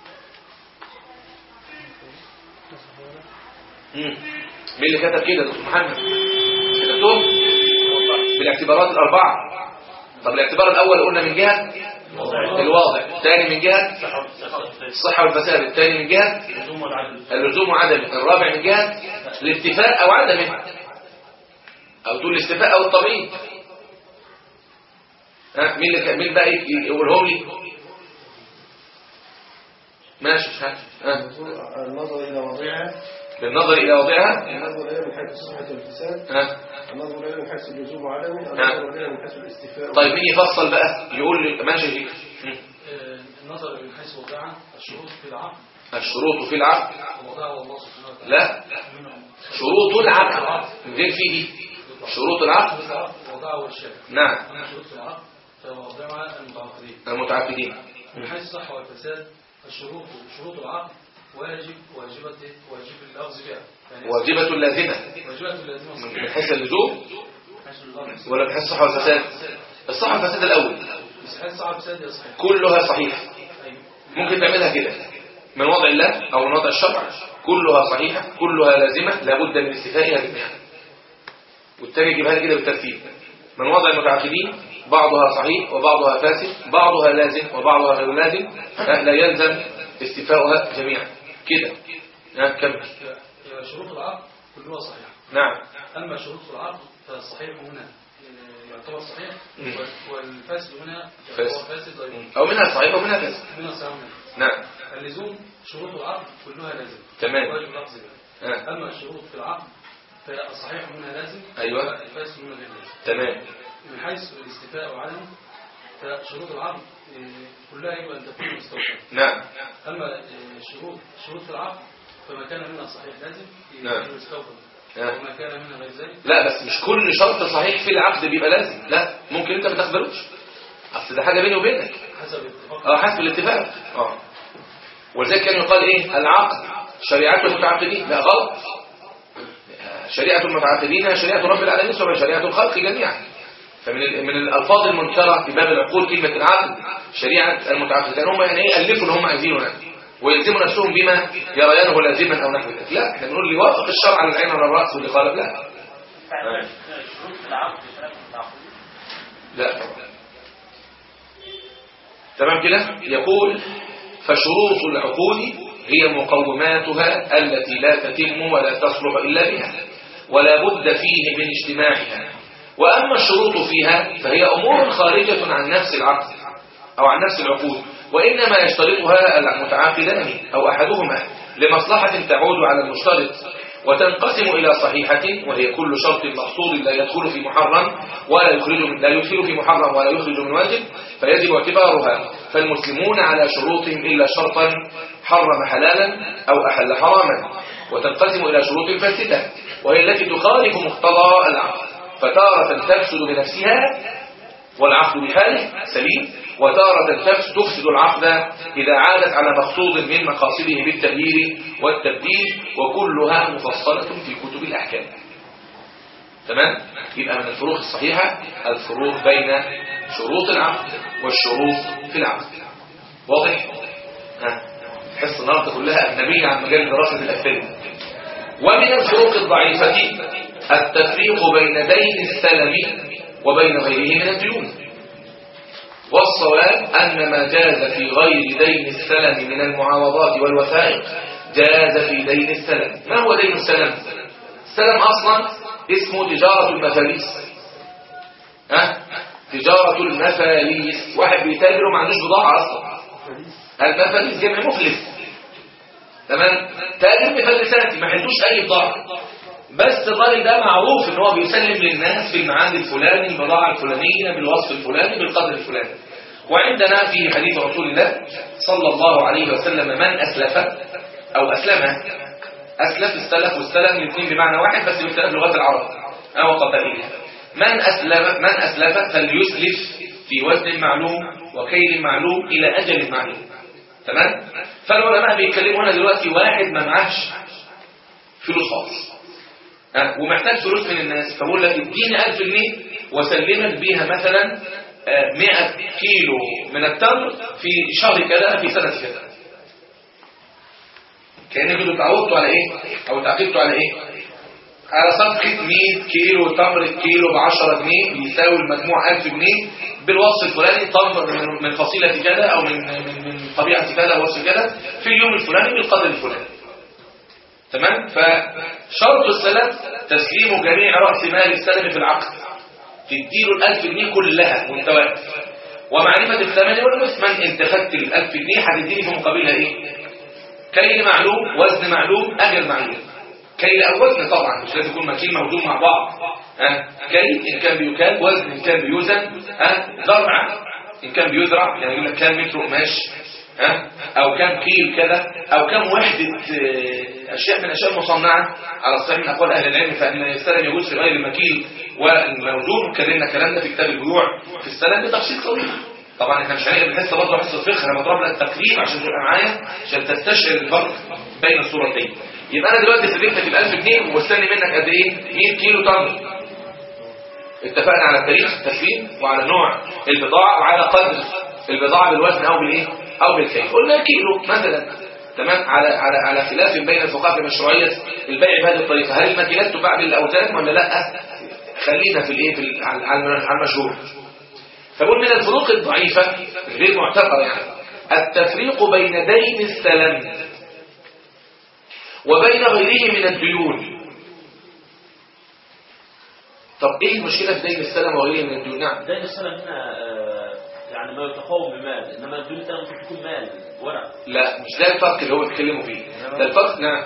مم. مين اللي كتب كده دكتور محمد كتبتهم بالاعتبارات الأربعة طب الاعتبار الأول قلنا من جهة الواضع الثاني من جهة الصحة والفساد الثاني من جهة اللزوم وعدمه الرابع من جهة الاكتفاء أو عدمه أو تقول الاستفاء أو الطبيعي ها مين اللي ك- مين بقى ي- يقولهم لي ماشي ها ها النظر إلى وضعها بالنظر إلى وضعها النظر إليها من حيث الصحة والفساد ها النظر إليها من حيث اللزوم وعدمه نعم. النظر إليها من حيث الاستيفاء طيب مين يفصل بقى يقول لي ماشي فيك مم. النظر من حيث وضعها الشروط في العقد الشروط في العقد وضعها الله سبحانه وتعالى لا شروط العقد غير فيه شروط العقد شروط العقد وضعها الشارع نعم أما شروط في العقد فوضعها المتعاقدين المتعاقدين من حيث الصحة والفساد الشروط شروط العقد واجب واجبة واجب اللفظ بها يعني واجبة لازمة واجبة لازمة من حيث اللزوم من حيث اللفظ ولا من حيث الصحة والفساد الصحة والفساد الأول بس حيث صعب فساد يا صحيح كلها صحيحة أيوة. ممكن تعملها كده من وضع الله أو من وضع الشرع كلها صحيحة كلها لازمة لابد من استيفائها جميعا والتاني يجيبها لي كده بالترتيب من وضع المتعاقدين بعضها صحيح وبعضها فاسد بعضها لازم وبعضها غير لازم ها، لا يلزم استيفاؤها جميعا كده ها، كمل يبقى شروط العقد كلها صحيحة نعم أما شروط العقد فالصحيح هنا آه، يعتبر صحيح مم. والفاسد هنا فاسد. يعتبر فاسد أيضا أو منها صحيح ومنها فاسد هنا صحيح هنا. نعم اللزوم شروط العقد كلها لازم تمام. واجب لفظ بها. ها. أما الشروط في العقد فالصحيح منها لازم أيوة. والفاسد منها غير لازم تمام من حيث الاستيفاء وعدمه فشروط العقد آه، كلها يجب أن تكون مستوفاة نعم أما آه، شروط شروط في العقد فما كان منها صحيح لازم نعم. يكون مستوفى ها. وما كان منها غير ذلك لا بس مش كل شرط صحيح في العقد بيبقى لازم لا ممكن انت ما تقبلوش اصل ده حاجه بيني وبينك حسب اتفاق اه حسب الاتفاق اه ولذلك كان يقال ايه العقد شريعه المتعاقدين لا غلط آه، شريعه المتعاقدين هي شريعه رب العالمين ثم شريعه الخلق جميعا فمن ال- من الالفاظ المنكره في باب العقول كلمه العقد شريعه المتعاقدين لان هم يعني ايه الفوا اللي هم عايزينه يعني ويلزموا نفسهم بما يريانه لازما او نحو ذلك لا احنا بنقول اللي يوافق الشرع على العين وعلى الراس واللي خالف لا شروط في العقد خلاف التعاقد لا طبعا تمام كده يقول فشروط العقود هي مقوماتها التي لا تتم ولا تصلح إلا بها ولا بد فيه من اجتماعها وأما الشروط فيها فهي أمور خارجة عن نفس العقد أو عن نفس العقود وإنما يشترطها المتعاقدان أو أحدهما لمصلحة تعود على المشترط وتنقسم إلى صحيحة وهي كل شرط مقصود لا يدخل في محرم ولا يخرج من لا يدخل في محرم ولا يخرج من واجب فيجب اعتبارها فالمسلمون على شروطهم إلا شرطا حرم حلالا أو أحل حراما وتنقسم إلى شروط فاسدة وهي التي تخالف مقتضى العقد فتارة تفسد بنفسها والعقد بحاله سليم وتارة تفس- تفسد العقد إذا عادت على مقصود من مقاصده بالتغيير والتبديل وكلها مفصلة في كتب الأحكام تمام؟ يبقى من الفروق الصحيحة الفروق بين شروط العقد والشروط في العقد واضح؟ ها حصة النهارده كلها أجنبية عن مجال دراسة الأفلام ومن الفروق الضعيفة التفريق بين دين السلم وبين غيره من الديون والصواب أن ما جاز في غير دين السلم من المعاوضات والوثائق جاز في دين السلم ما هو دين السلم؟ السلم أصلا اسمه تجارة المفاليس ها؟ تجارة المفاليس واحد بيتاجر وما عندوش بضاعة أصلا المفاليس جمع مفلس تمام تاجر مفلسات ما عندوش أي بضاعة بس الراجل ده معروف ان هو بيسلم للناس في الميعاد الفلاني البضاعة الفلانية بالوصف الفلاني بالقدر الفلاني وعندنا في حديث رسول الله صلى الله عليه وسلم من أسلف أو أسلم أسلف السلف والسلم الاثنين بمعنى واحد بس باختلاف لغات العرب أو قبائلها من أسلم من أسلف فليسلف في وزن معلوم وكيل معلوم إلى أجل معلوم تمام فالعلماء بيتكلموا هنا دلوقتي واحد ما معهش فلوس خالص ها، ومحتاج فلوس من الناس فبقول لك اديني 1000 جنيه واسلمك بيها مثلا آه، 100 كيلو من التمر في شهر كذا في سنة كذا كأنك كنتوا اتعودتوا على ايه او اتعاقدتوا على ايه على صفقة 100 كيلو تمر الكيلو ب 10 جنيه بيساوي المجموع 1000 جنيه بالوصف الفلاني تمر من من فصيلة كذا او من من من طبيعة كذا او وصف كذا في اليوم الفلاني بالقدر الفلاني تمام فشرط السلم تسليم جميع رأس مال السلم في العقد تديله الألف جنيه كلها وانت واقف ومعرفة الثمن والمثمن انت خدت الألف جنيه هتديني في مقابلها ايه كيل معلوم وزن معلوم أجل معلوم كيل أو وزن طبعا مش لازم يكون مكيل موزون مع بعض ها كيل إن كان بيكال وزن إن كان بيوزن ها زرع إن كان بيزرع يعني يقول لك كام متر قماش ها أو كام كيل كذا أو كام وحدة آه، أشياء من الأشياء المصنعة على الصحيح من أقوال أهل العلم فإن السلم يجوز في غير المكيل والموزون اتكلمنا الكلام ده في كتاب البيوع في السلم بتفصيل طويل طبعا احنا مش هنقدر نحس برضه حصه فقه انا بضرب لك تقريب عشان تبقى معايا عشان تستشعر الفرق بين الصورتين يبقى انا دلوقتي سلمتك ال 1000 جنيه ومستني منك قد ايه 100 كيلو تمر اتفقنا على التاريخ التسليم وعلى نوع البضاعه وعلى قدر البضاعه بالوزن او بالايه او بالكيل قلنا كيلو مثلا تمام على على على خلاف بين الفقهاء في مشروعيه البيع بهذه الطريقه هل الماكينات تباع بالاوزان ولا لا خلينا في الايه في ال- على على- على المشهور فبقول من الفروق الضعيفة غير معتبرة يعني التفريق بين دين السلم وبين غيره من الديون طب ايه المشكلة في دين السلم وغيره من الديون نعم دين السنة هنا آه، يعني ما يتقوم بمال انما الدين الثاني ممكن تكون مال ورق لا مش ده الفرق اللي هو بيتكلموا فيه ده الفرق نعم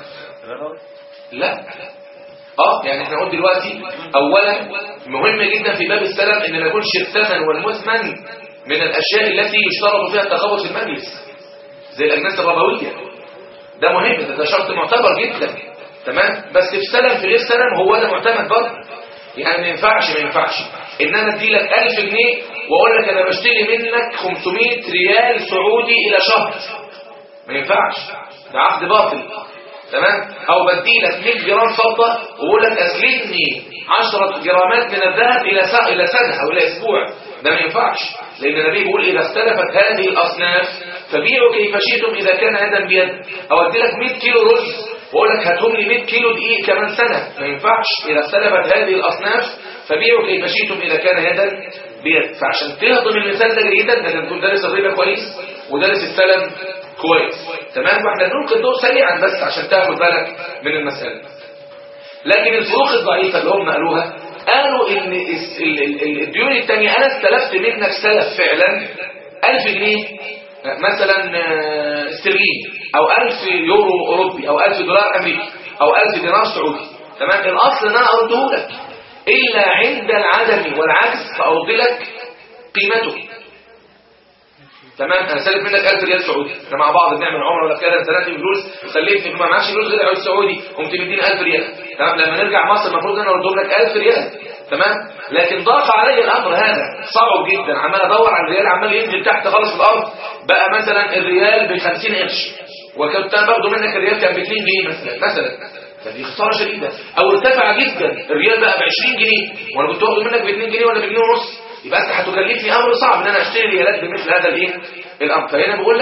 لا اه يعني احنا قلنا دلوقتي اولا مهم جدا في باب السلم ان ما يكونش الثمن والمثمن من الاشياء التي يشترط فيها التخبط في المجلس زي الاجناس الربويه ده مهم ده, ده شرط معتبر جدا تمام بس في سلم في غير سلم هو ده معتمد برضه يعني ما ينفعش ما ينفعش ان انا ادي لك 1000 جنيه واقول لك انا بشتري منك 500 ريال سعودي الى شهر ما ينفعش ده عقد باطل تمام او بدي لك 100 جرام فضه واقول لك اسلمني 10 جرامات من الذهب الى سنه الى سنه او الى اسبوع ده ما ينفعش لان النبي بيقول اذا اختلفت هذه الاصناف فبيعوا كيف شئتم اذا كان يدا بيد او ادي لك 100 كيلو رز واقول لك هاتهم لي 100 كيلو دقيق كمان سنه ما ينفعش اذا اختلفت هذه الاصناف فبيعوا كيف شئتم اذا كان يدا بيد فعشان تهضم المثال ده جيدا لازم تكون دارس الربا كويس ودارس السلم كويس تمام واحنا بنلقي الضوء سريعا بس عشان تاخد بالك من المسألة لكن الفروق الضعيفة اللي هم قالوها قالوا ان الس- ال- ال- ال- الديون التانية انا استلفت منك سلف فعلا 1000 جنيه مثلا آه، استرليني او 1000 يورو اوروبي او 1000 دولار امريكي او 1000 دينار سعودي تمام الاصل ان انا ارده لك الا عند العدم والعكس فارد لك قيمته تمام انا سالف منك 1000 ريال سعودي احنا مع بعض بنعمل عمره ولا كده سالت فلوس سلفتني ما معكش فلوس غير عيد سعودي قمت مديني 1000 ريال تمام لما نرجع مصر المفروض انا اردهم لك 1000 ريال تمام لكن ضاق علي الامر هذا صعب جدا عمال ادور على الريال عمال ينزل تحت خالص في الارض بقى مثلا الريال ب 50 قرش وكنت انا باخده منك الريال كان ب 2 جنيه مثلا مثلا فدي خساره شديده او ارتفع جدا الريال بقى ب 20 جنيه وانا كنت واخده منك ب 2 جنيه ولا ب جنيه ونص يبقى انت هتكلفني امر صعب ان انا اشتري ريالات بمثل هذا الايه الامر فهنا بقول لك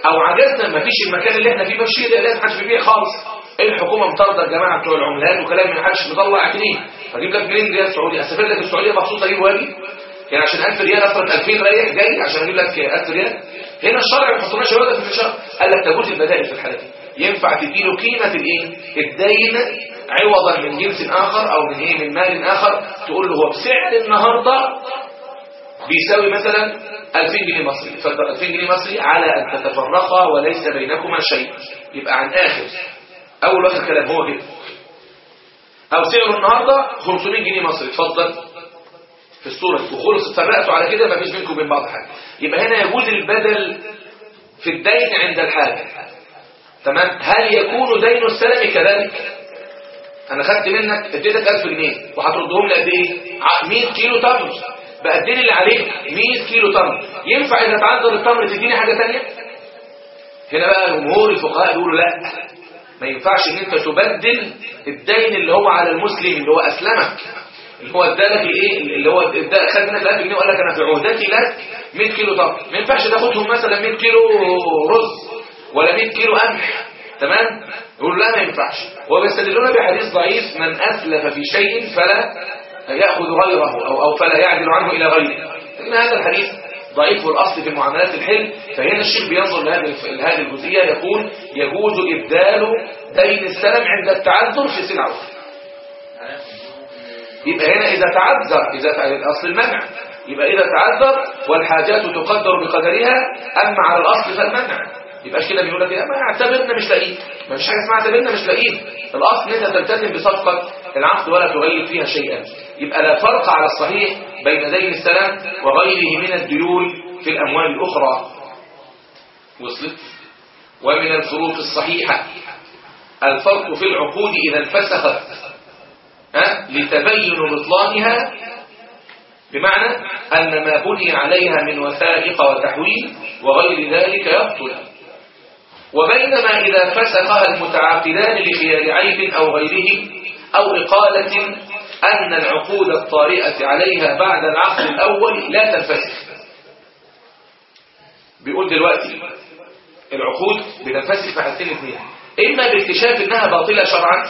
او عجزنا ما فيش المكان اللي احنا فيه بشير ده لازم محدش بيبيع خالص الحكومه مطارده الجماعه بتوع العملات وكلام من محدش مطلع جنيه فاجيب لك منين ريال سعودي اسافر لك السعوديه مخصوص اجيب واجي يعني عشان 1000 ريال اصرف 2000 رايح جاي عشان اجيب لك 1000 ريال هنا الشرع ما بيحطناش عقده في الشرع قال لك تجوز البدائل في الحاله دي ينفع تديله قيمه الايه الدين عوضا من جنس اخر او من ايه من مال اخر تقول له هو بسعر النهارده بيساوي مثلا 2000 جنيه مصري اتفضل 2000 جنيه مصري على ان تتفرقا وليس بينكما شيء يبقى عن اخر اول واخر كلام هو كده او سعره النهارده 500 جنيه مصري اتفضل في الصورة دي وخلص اتفرقتوا على كده مفيش بينكم وبين بعض حاجة يبقى هنا يجوز البدل في الدين عند الحاجة تمام هل يكون دين السلم كذلك انا خدت منك اديتك 1000 جنيه وهتردهم لي قد ايه ع- 100 كيلو تمر بقى اديني اللي عليك 100 كيلو تمر ينفع اذا تعذر التمر تديني حاجة تانية هنا بقى جمهور الفقهاء بيقولوا لا ما ينفعش ان انت تبدل الدين اللي هو على المسلم اللي هو اسلمك اللي هو ادالك الايه اللي هو ادى خد منك 1000 جنيه وقال لك انا في عهدتي لك 100 كيلو تمر ما ينفعش تاخدهم مثلا 100 كيلو رز ولا 100 كيلو قمح تمام يقول لا ما ينفعش وبيستدلون بحديث ضعيف من اسلف في شيء فلا ياخذ غيره او او فلا يعدل عنه الى غيره لكن هذا الحديث ضعيف الاصل في معاملات الحل فهنا الشيخ بينظر لهذه لهذه الجزئيه يقول يجوز ابدال دين السلم عند التعذر في سلعه يبقى هنا إذا تعذر إذا تع- أصل المنع يبقى إذا تعذر والحاجات تقدر بقدرها أما على الأصل فالمنع يبقى كده بيقول لك إيه؟ ما اعتبرنا مش لاقيين ما فيش حاجة اسمها اعتبرنا مش لاقيين الأصل إن أنت تلتزم بصفقة العقد ولا تغير فيها شيئا يبقى لا فرق على الصحيح بين دين السلام وغيره من الديون في الأموال الأخرى وصلت ومن الفروق الصحيحة الفرق في العقود إذا انفسخت ها؟ لتبين بطلانها بمعنى أن ما بني عليها من وثائق وتحويل وغير ذلك يبطل وبينما إذا فسخها المتعاقدان لخيار عيب أو غيره أو إقالة أن العقود الطارئة عليها بعد العقد الأول لا تنفسخ بيقول دلوقتي العقود بتنفسخ في حالتين اثنين إما باكتشاف إنها باطلة شرعا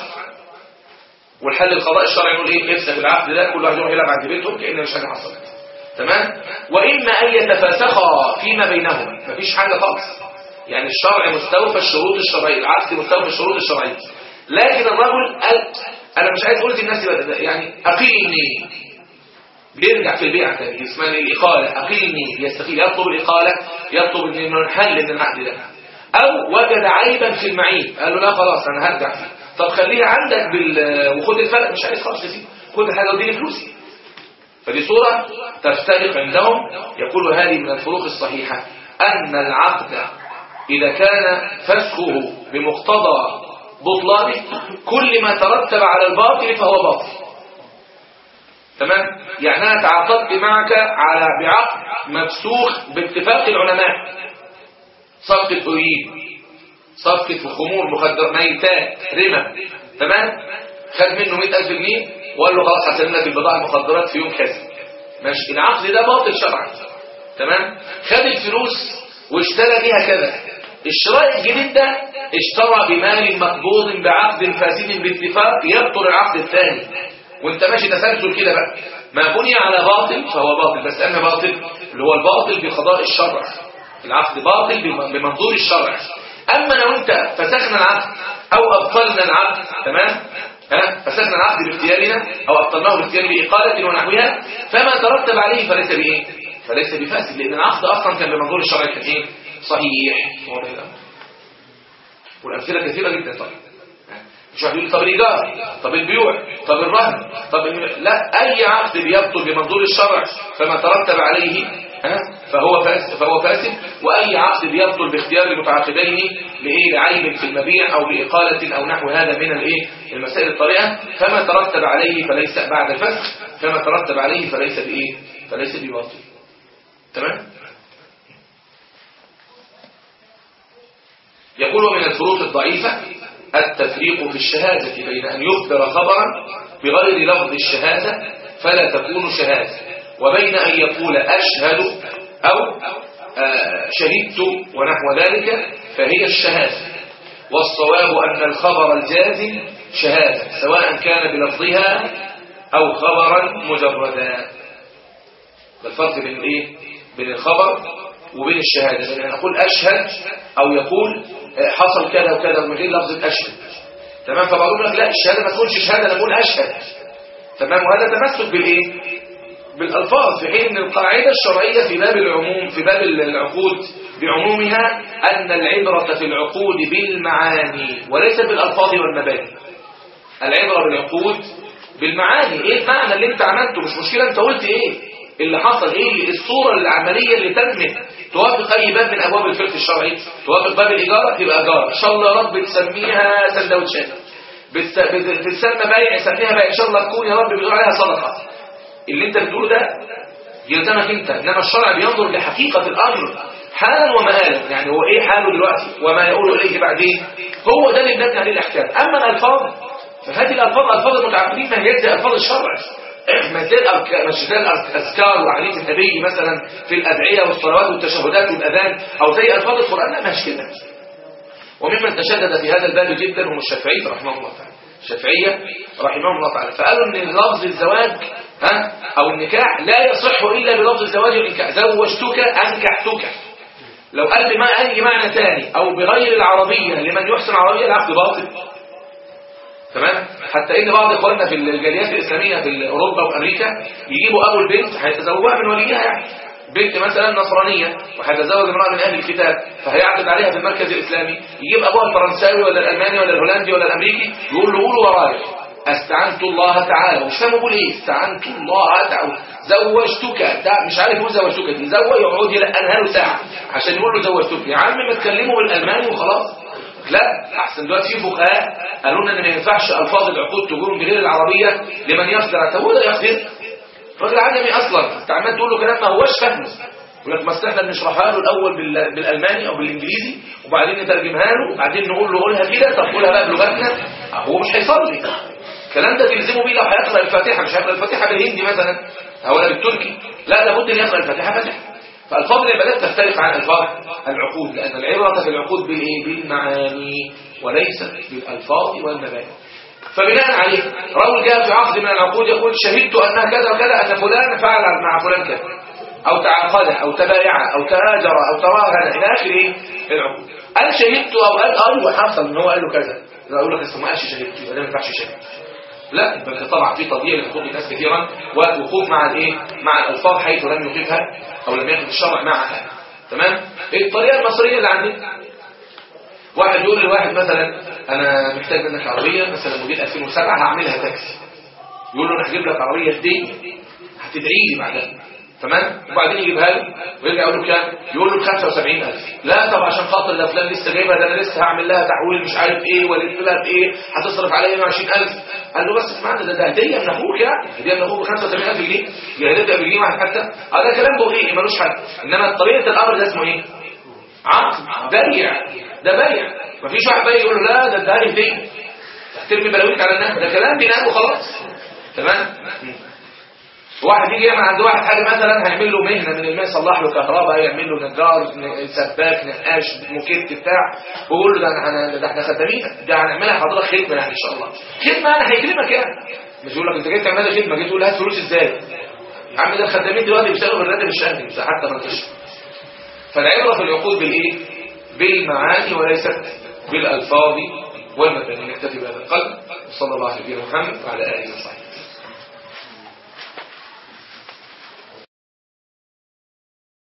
والحل القضاء الشرعي يقول ايه افسخ العقد ده كل واحد يروح يلعب عند بيتهم كأن مش حاجه حصلت تمام واما ان يتفاسخا فيما بينهما مفيش حاجه خالص يعني الشرع مستوفى الشروط الشرعيه العقد مستوفى الشروط الشرعيه لكن الرجل قال انا مش عايز اقول للناس يبقى- يعني اقيلني بيرجع في البيع تاني اسمها الإقالة أقيلني يستقيل يطلب الإقالة يطلب إن نحل من العقد ده أو وجد عيبا في المعيب قال له لا خلاص أنا هرجع فيه طب خليها عندك بال وخد الفرق مش عايز خلاص تسيب خد الحاجة واديني فلوسي فدي صورة تفترق عندهم يقول هذه من الفروق الصحيحة أن العقد إذا كان فسخه بمقتضى بطلانه كل ما ترتب على الباطل فهو باطل تمام يعني أنا تعاقدت معك على بعقد مفسوخ باتفاق العلماء صفقة أريد صفقة خمور مخدر ميتات رمى تمام خد منه 100000 جنيه وقال له خلاص هسلم لك البضاعة المخدرات في يوم كذا ماشي العقد ده باطل شرعا تمام خد الفلوس واشترى بيها كذا الشراء الجديد ده اشترى بمال مقبوض بعقد فاسد باتفاق يبطل العقد الثاني وانت ماشي تسلسل كده بقى ما بني على باطل فهو باطل بس انا باطل اللي هو الباطل بقضاء الشرع العقد باطل بم- بمنظور الشرع اما لو انت فسخنا العقد او ابطلنا العقد تمام ها فسخنا العقد باختيارنا او ابطلناه باختيار باقاله ونحوها فما ترتب عليه فليس بايه فليس بفاسد لان العقد اصلا كان بمنظور الشرع كان ايه صحيح واضح الامر والامثله كثيره جدا طبعا مش واحد يقول لي طب الايجار طب البيوع طب الرهن طب الم... لا اي عقد بيبطل بمنظور الشرع فما ترتب عليه ها فهو فاسد فهو فاسد واي عقد بيبطل باختيار المتعاقدين لايه لعيب في المبيع او باقاله او نحو هذا من الايه المسائل الطارئه فما ترتب عليه فليس بعد الفسخ فما ترتب عليه فليس بايه فليس بباطل تمام يقول ومن الفروق الضعيفة التفريق في الشهادة بين أن يخبر خبرا بغير لفظ الشهادة فلا تكون شهادة وبين أن يقول أشهد أو آه، شهدت ونحو ذلك فهي الشهادة والصواب أن الخبر الجازم شهادة سواء كان بلفظها أو خبرا مجردا الفرق بين الايه بين الخبر وبين الشهادة بين أن يقول أشهد أو يقول آه، حصل كذا وكذا من غير لفظ أشهد تمام فبقول لك لا الشهادة ما تقولش شهادة نقول أشهد تمام وهذا تمسك بالإيه بالألفاظ في حين أن القاعدة الشرعية في باب العموم في باب العقود بعمومها أن العبرة في العقود بالمعاني وليس بالألفاظ والمباني العبرة بالعقود بالمعاني ايه المعنى اللي انت عملته مش مشكلة انت قلت ايه اللي حصل ايه الصورة العملية اللي تمت توافق اي باب من ابواب الفقه الشرعي توافق باب الايجار تبقى ايجار ان شاء الله يا رب تسميها سندوتشات بتس- بت- بتسمى بيع سميها بيع ان شاء الله تكون يا رب بتقول عليها صدقة اللي انت بتقوله ده يلزمك انت انما الشرع بينظر لحقيقة الامر حالا ومآلا يعني هو ايه حاله دلوقتي وما يقول اليه بعدين هو ده اللي بنبني عليه الاحكام اما الالفاظ فهذه الالفاظ الفاظ المتعبدين ما هي زي الفاظ الشرع ما زي الأرك- مش زي الاذكار وعلية النبي مثلا في الادعيه والصلوات والتشهدات والاذان او زي الفاظ القران لا مش كده وممن تشدد في هذا الباب جدا هم الشافعي رحمه الله تعالى الشافعية رحمهم الله تعالى فقالوا ان لفظ الزواج ها او النكاح لا يصح الا بلفظ الزواج والنكاح زوجتك انكحتك لو قال بما اي معنى ثاني او بغير العربية لمن يحسن عربية العقد باطل تمام حتى ان بعض اخواننا في الجاليات الاسلاميه في اوروبا وامريكا يجيبوا ابو البنت هيتزوجها من وليها يعني بنت مثلا نصرانيه وهيتزوج امراه من اهل الكتاب فهيعقد عليها في المركز الاسلامي يجيب ابوها الفرنساوي ولا الالماني ولا الهولندي ولا الامريكي يقول له قولوا ورايا استعنت الله تعالى مش فاهم بيقول ايه استعنت الله تعالى زوجتك ده مش عارف يقول زوجتك دي زوج يقعد يلقنها له ساعه عشان يقول له زوجتك يا عم ما تكلمه بالالماني وخلاص لا احسن دلوقتي في فقهاء قالوا لنا ان ما ينفعش الفاظ العقود تكون بغير العربيه لمن يقدر طب هو ده يقدر الراجل عجمي اصلا انت عمال تقول له كلام ما هوش فاهمه يقول لك ما احنا بنشرحها له الاول بال- بالالماني او بالانجليزي وبعدين نترجمها له وبعدين نقول له قولها كده طب قولها بقى بلغتنا هو مش هيصلي الكلام ده تلزمه بيه لو هيقرا الفاتحه مش هيقرا الفاتحه بالهندي مثلا او ولا بالتركي لا لابد ان يقرا الفاتحه فاتحه فالفاظ العبادات تختلف عن الفاظ العقود لان العبره في العقود بالايه بالمعاني وليست بالالفاظ والمباني فبناء عليه رجل جاء في عقد من العقود يقول شهدت انها كذا وكذا ان فلان فعل مع فلان كذا او تعاقد او تبايع او تهاجر او تراهن الى اخر ايه العقود قال شهدت او قال ايوه حصل ان هو قال له كذا لا اقول لك اصل ما قالش شهدت يبقى ده ما ينفعش شهدت لا يبقى انت طبعا في تضييع لحقوق الناس كثيرا والوقوف مع الايه مع الالفاظ حيث لم يقفها او لم يقف الشرع معها تمام الطريقه المصريه اللي عندنا واحد يقول لواحد مثلا انا محتاج منك عربيه مثلا موديل 2007 هعملها تاكسي يقول له انا هجيب لك عربيه هديه هتدعي لي بعدها تمام وبعدين يجيبها له ويرجع يقول له كام يقول له ب 75000 لا طب عشان خاطر ده فلان لسه جايبها ده انا لسه هعمل لها تحويل مش عارف ايه والف لها بايه هتصرف عليا 120000 قال له بس اسمعنا ده ده هديه من اخوك يعني هديه من اخوك ب 75000 جنيه يعني هتبدا بجنيه واحد حتى اه ده كلام بغيء ملوش حل انما طريقه الامر ده اسمه ايه عقد بيع ده بيع مفيش واحد بقى يقول له لا ده ده هديه ترمي بلاويك على الناس ده كلام بينام وخلاص تمام واحد يجي يعمل عند واحد حاجه مثلا هيعمل له مهنه من المهن يصلح له كهرباء يعمل له نجار ن- سباك نقاش موكيت بتاع ويقول له ده انا ده احنا خدامين ده هنعملها حضرتك خدمه يعني ان شاء الله خدمه انا هيكلمك يعني مش يقول لك انت جاي تعملها خدمه جاي تقول هات فلوس ازاي يا عم ده الخدامين دلوقتي بيشتغلوا بالراتب الشهري مش حتى ما تشتغل فالعبره في العقود بالايه بالمعاني وليست بالالفاظ والمباني نكتفي بهذا القلب وصلى الله على نبينا محمد وعلى اله وصحبه